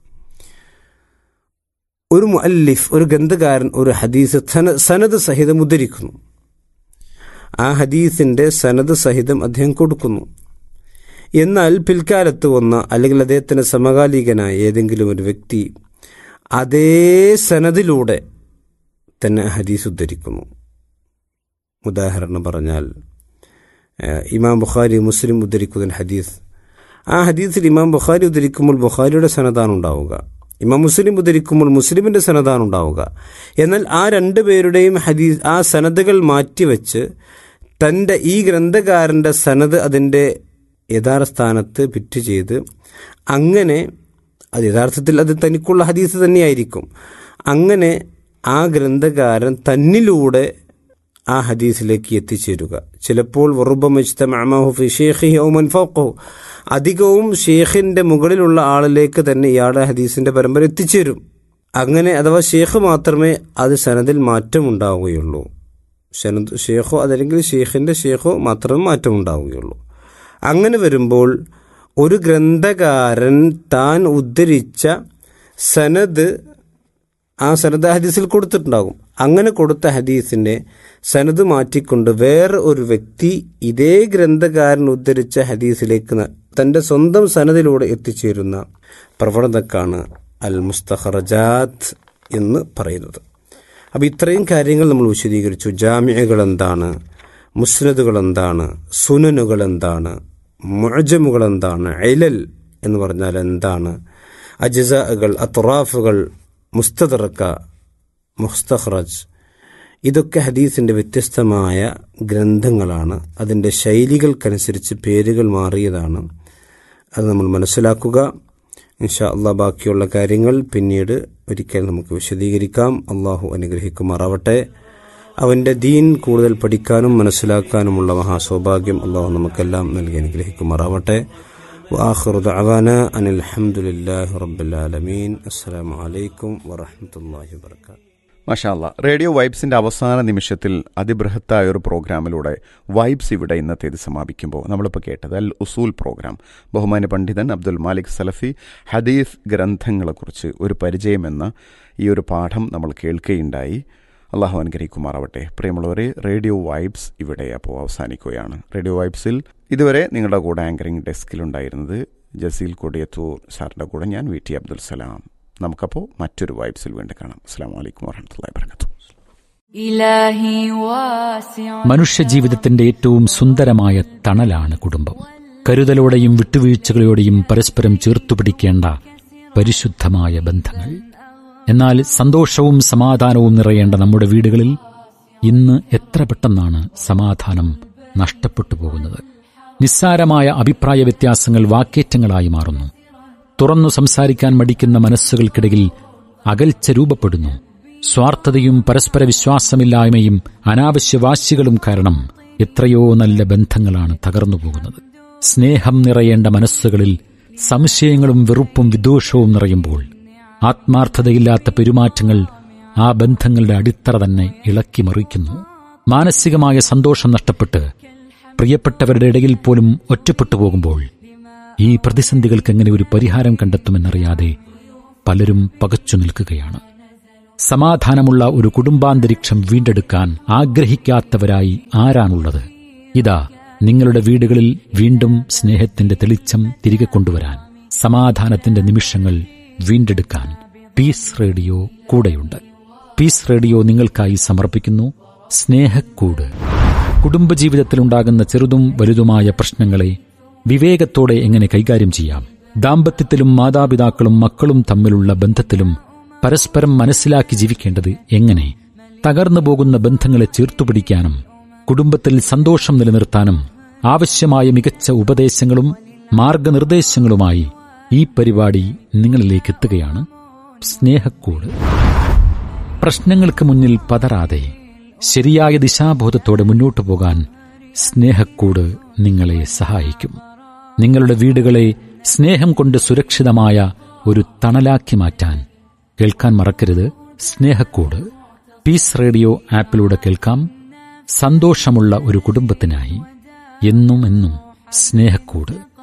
ഒരു മുഅല്ലിഫ് ഒരു ഗ്രന്ഥകാരൻ ഒരു ഹദീസ് സന- സനത് സഹിതം ഉദ്ധരിക്കുന്നു ആ ഹദീസിന്റെ സനത് സഹിതം അദ്ദേഹം കൊടുക്കുന്നു എന്നാൽ പിൽക്കാലത്ത് വന്ന അല്ലെങ്കിൽ അദ്ദേഹത്തിന് സമകാലികനായ ഏതെങ്കിലും ഒരു വ്യക്തി അതേ സനദിലൂടെ തന്നെ ആ ഹദീസ് ഉദ്ധരിക്കുന്നു ഉദാഹരണം പറഞ്ഞാൽ ഏഹ്, ഇമാം ബുഖാരി മുസ്ലിം ഉദ്ധരിക്കുന്ന ഹദീസ് ആ ഹദീസിൽ ഇമാം ബുഖാരി ഉദ്ധരിക്കുമ്പോൾ ബുഖാരിയുടെ സനതാണ് ഉണ്ടാവുക ഇമാം മുസ്ലിം ഉദ്ധരിക്കുമ്പോൾ മുസ്ലിമിന്റെ സനതാണ് ഉണ്ടാവുക എന്നാൽ ആ രണ്ടു പേരുടെയും ഹദീസ് ആ സനദുകൾ മാറ്റിവെച്ച് തൻ്റെ ഈ ഗ്രന്ഥകാരൻ്റെ സനത് അതിൻ്റെ യഥാർത്ഥ സ്ഥാനത്ത് പിറ്റ് ചെയ്ത് അങ്ങനെ അത് യഥാർത്ഥത്തിൽ അത് തനിക്കുള്ള ഹദീസ് തന്നെയായിരിക്കും അങ്ങനെ ആ ഗ്രന്ഥകാരൻ തന്നിലൂടെ ആ ഹദീസിലേക്ക് എത്തിച്ചേരുക ചിലപ്പോൾ വറുബമജ്തമാഹു ഷേഖി ഔമൻ ഫൗഖഹു അധികവും ഷേഖിന്റെ മുകളിലുള്ള ആളിലേക്ക് തന്നെ ഇയാളുടെ ഹദീസിന്റെ പരമ്പര എത്തിച്ചേരും അങ്ങനെ അഥവാ ഷേഖ് മാത്രമേ അത് സനദിൽ മാറ്റം ഉണ്ടാവുകയുള്ളൂ സനദ് ഷേഖോ അതല്ലെങ്കിൽ ഷേഖിന്റെ ഷേഖോ മാത്രമേ മാറ്റം ഉണ്ടാവുകയുള്ളൂ അങ്ങനെ വരുമ്പോൾ ഒരു ഗ്രന്ഥകാരൻ താൻ ഉദ്ധരിച്ച സനദ് ആ സനദ് ഹദീസിൽ കൊടുത്തിട്ടുണ്ടാകും അങ്ങനെ കൊടുത്ത ഹദീസിന്റെ സനദ് മാറ്റിക്കൊണ്ട് വേറെ ഒരു വ്യക്തി ഇതേ ഗ്രന്ഥകാരൻ ഉദ്ധരിച്ച ഹദീസിലേക്ക് ന- തന്റെ സ്വന്തം സനദിലൂടെ എത്തിച്ചേരുന്ന പ്രവണതക്കാണ് അൽ മുസ്തഖറജാത്ത് എന്ന് പറയുന്നത് അപ്പോൾ ഇത്രയും കാര്യങ്ങൾ നമ്മൾ വിശദീകരിച്ചു ജാമ്യകൾ എന്താണ് മുസ്നദുകൾ എന്താണ് സുനനുകൾ എന്താണ് മുഅജമുകൾ എന്താണ് ഐലൽ എന്ന് പറഞ്ഞാൽ എന്താണ് അജസകൾ അത്റാഫുകൾ മുസ്തദറക്ക മുസ്തഖ്റജ് ഇതൊക്കെ ഹദീസിൻ്റെ വ്യത്യസ്തമായ ഗ്രന്ഥങ്ങളാണ് അതിൻ്റെ ശൈലികൾക്കനുസരിച്ച് പേരുകൾ മാറിയതാണ് അത് നമ്മൾ മനസ്സിലാക്കുക ഇൻഷാ അള്ളാ ബാക്കിയുള്ള കാര്യങ്ങൾ പിന്നീട് ഒരിക്കൽ നമുക്ക് വിശദീകരിക്കാം അള്ളാഹു അനുഗ്രഹിക്കുമാറാവട്ടെ അവൻ്റെ ദീൻ കൂടുതൽ പഠിക്കാനും മനസ്സിലാക്കാനുമുള്ള മഹാസൗഭാഗ്യം അള്ളാഹു നമുക്കെല്ലാം നൽകി അനുഗ്രഹിക്കുമാറാവട്ടെ وآخر دعوانا أن الحمد لله رب العالمين السلام عليكم ورحمة الله وبركاته മഷാല്ല റേഡിയോ വൈബ്സിന്റെ അവസാന നിമിഷത്തിൽ അതിബൃഹത്തായ ഒരു പ്രോഗ്രാമിലൂടെ വൈബ്സ് ഇവിടെ ഇന്നത്തേത് സമാപിക്കുമ്പോൾ നമ്മളിപ്പോൾ കേട്ടത് അൽ ഉസൂൽ പ്രോഗ്രാം ബഹുമാന്യ പണ്ഡിതൻ അബ്ദുൽ മാലിക് സലഫി ഹദീസ് ഗ്രന്ഥങ്ങളെക്കുറിച്ച് ഒരു പരിചയം എന്ന ഈ ഒരു പാഠം നമ്മൾ കേൾക്കുകയുണ്ടായി അള്ളാഹു അനുഗ്രഹിക്കുമാറാവട്ടെ പ്രിയമുള്ളവരെ റേഡിയോ വൈബ്സ് ഇവിടെ അപ്പോൾ അവസാനിക്കുകയാണ് റേഡിയോ വൈബ്സിൽ ഇതുവരെ നിങ്ങളുടെ കൂടെ ആങ്കറിംഗ് ഡെസ്കിലുണ്ടായിരുന്നത് ജസീൽ കൊടിയത്തൂർ സാറിൻ്റെ കൂടെ ഞാൻ വി ടി അബ്ദുൽ സലാം നമുക്കപ്പോൾ മറ്റൊരു വൈബ്സിൽ വീണ്ടും കാണാം അസ്സാം വലൈക്കും വാഹമത്തല്ലാ വർക്കത്തു إلهي واسع മനുഷ്യജീവിതത്തിന്റെ ഏറ്റവും സുന്ദരമായ തണലാണ് കുടുംബം കരുതലോടെയും വിട്ടുവീഴ്ചകളോടെയും പരസ്പരം ചേർത്തുപിടിക്കേണ്ട പരിശുദ്ധമായ ബന്ധങ്ങൾ എന്നാൽ സന്തോഷവും സമാധാനവും നിറയേണ്ട നമ്മുടെ വീടുകളിൽ ഇന്ന് എത്ര പെട്ടെന്നാണ് സമാധാനം നഷ്ടപ്പെട്ടു പോകുന്നത് നിസ്സാരമായ അഭിപ്രായ വ്യത്യാസങ്ങൾ വാക്കേറ്റങ്ങളായി മാറുന്നു തുറന്നു സംസാരിക്കാൻ മടിക്കുന്ന മനസ്സുകൾക്കിടയിൽ അകൽച്ച രൂപപ്പെടുന്നു സ്വാർത്ഥതയും പരസ്പര വിശ്വാസമില്ലായ്മയും അനാവശ്യ വാശികളും കാരണം എത്രയോ നല്ല ബന്ധങ്ങളാണ് തകർന്നു പോകുന്നത് സ്നേഹം നിറയേണ്ട മനസ്സുകളിൽ സംശയങ്ങളും വെറുപ്പും വിദ്വേഷവും നിറയുമ്പോൾ ആത്മാർത്ഥതയില്ലാത്ത പെരുമാറ്റങ്ങൾ ആ ബന്ധങ്ങളുടെ അടിത്തറ തന്നെ ഇളക്കി മറിക്കുന്നു മാനസികമായ സന്തോഷം നഷ്ടപ്പെട്ട് പ്രിയപ്പെട്ടവരുടെ ഇടയിൽ പോലും ഒറ്റപ്പെട്ടു പോകുമ്പോൾ ഈ പ്രതിസന്ധികൾക്ക് എങ്ങനെ ഒരു പരിഹാരം കണ്ടെത്തുമെന്നറിയാതെ പലരും പകച്ചു നിൽക്കുകയാണ് സമാധാനമുള്ള ഒരു കുടുംബാന്തരീക്ഷം വീണ്ടെടുക്കാൻ ആഗ്രഹിക്കാത്തവരായി ആരാണുള്ളത് ഇതാ നിങ്ങളുടെ വീടുകളിൽ വീണ്ടും സ്നേഹത്തിന്റെ തെളിച്ചം തിരികെ കൊണ്ടുവരാൻ സമാധാനത്തിന്റെ നിമിഷങ്ങൾ വീണ്ടെടുക്കാൻ പീസ് റേഡിയോ കൂടെയുണ്ട് പീസ് റേഡിയോ നിങ്ങൾക്കായി സമർപ്പിക്കുന്നു സ്നേഹക്കൂട് കുടുംബജീവിതത്തിലുണ്ടാകുന്ന ചെറുതും വലുതുമായ പ്രശ്നങ്ങളെ വിവേകത്തോടെ എങ്ങനെ കൈകാര്യം ചെയ്യാം ദാമ്പത്യത്തിലും മാതാപിതാക്കളും മക്കളും തമ്മിലുള്ള ബന്ധത്തിലും പരസ്പരം മനസ്സിലാക്കി ജീവിക്കേണ്ടത് എങ്ങനെ തകർന്നു പോകുന്ന ബന്ധങ്ങളെ ചേർത്തുപിടിക്കാനും കുടുംബത്തിൽ സന്തോഷം നിലനിർത്താനും ആവശ്യമായ മികച്ച ഉപദേശങ്ങളും മാർഗനിർദ്ദേശങ്ങളുമായി ഈ പരിപാടി നിങ്ങളിലേക്ക് എത്തുകയാണ് സ്നേഹക്കൂട് പ്രശ്നങ്ങൾക്ക് മുന്നിൽ പതറാതെ ശരിയായ ദിശാബോധത്തോടെ മുന്നോട്ടു പോകാൻ സ്നേഹക്കൂട് നിങ്ങളെ സഹായിക്കും നിങ്ങളുടെ വീടുകളെ സ്നേഹം കൊണ്ട് സുരക്ഷിതമായ ഒരു തണലാക്കി മാറ്റാൻ കേൾക്കാൻ മറക്കരുത് സ്നേഹക്കൂട് പീസ് റേഡിയോ ആപ്പിലൂടെ കേൾക്കാം സന്തോഷമുള്ള ഒരു കുടുംബത്തിനായി എന്നും എന്നും സ്നേഹക്കൂട്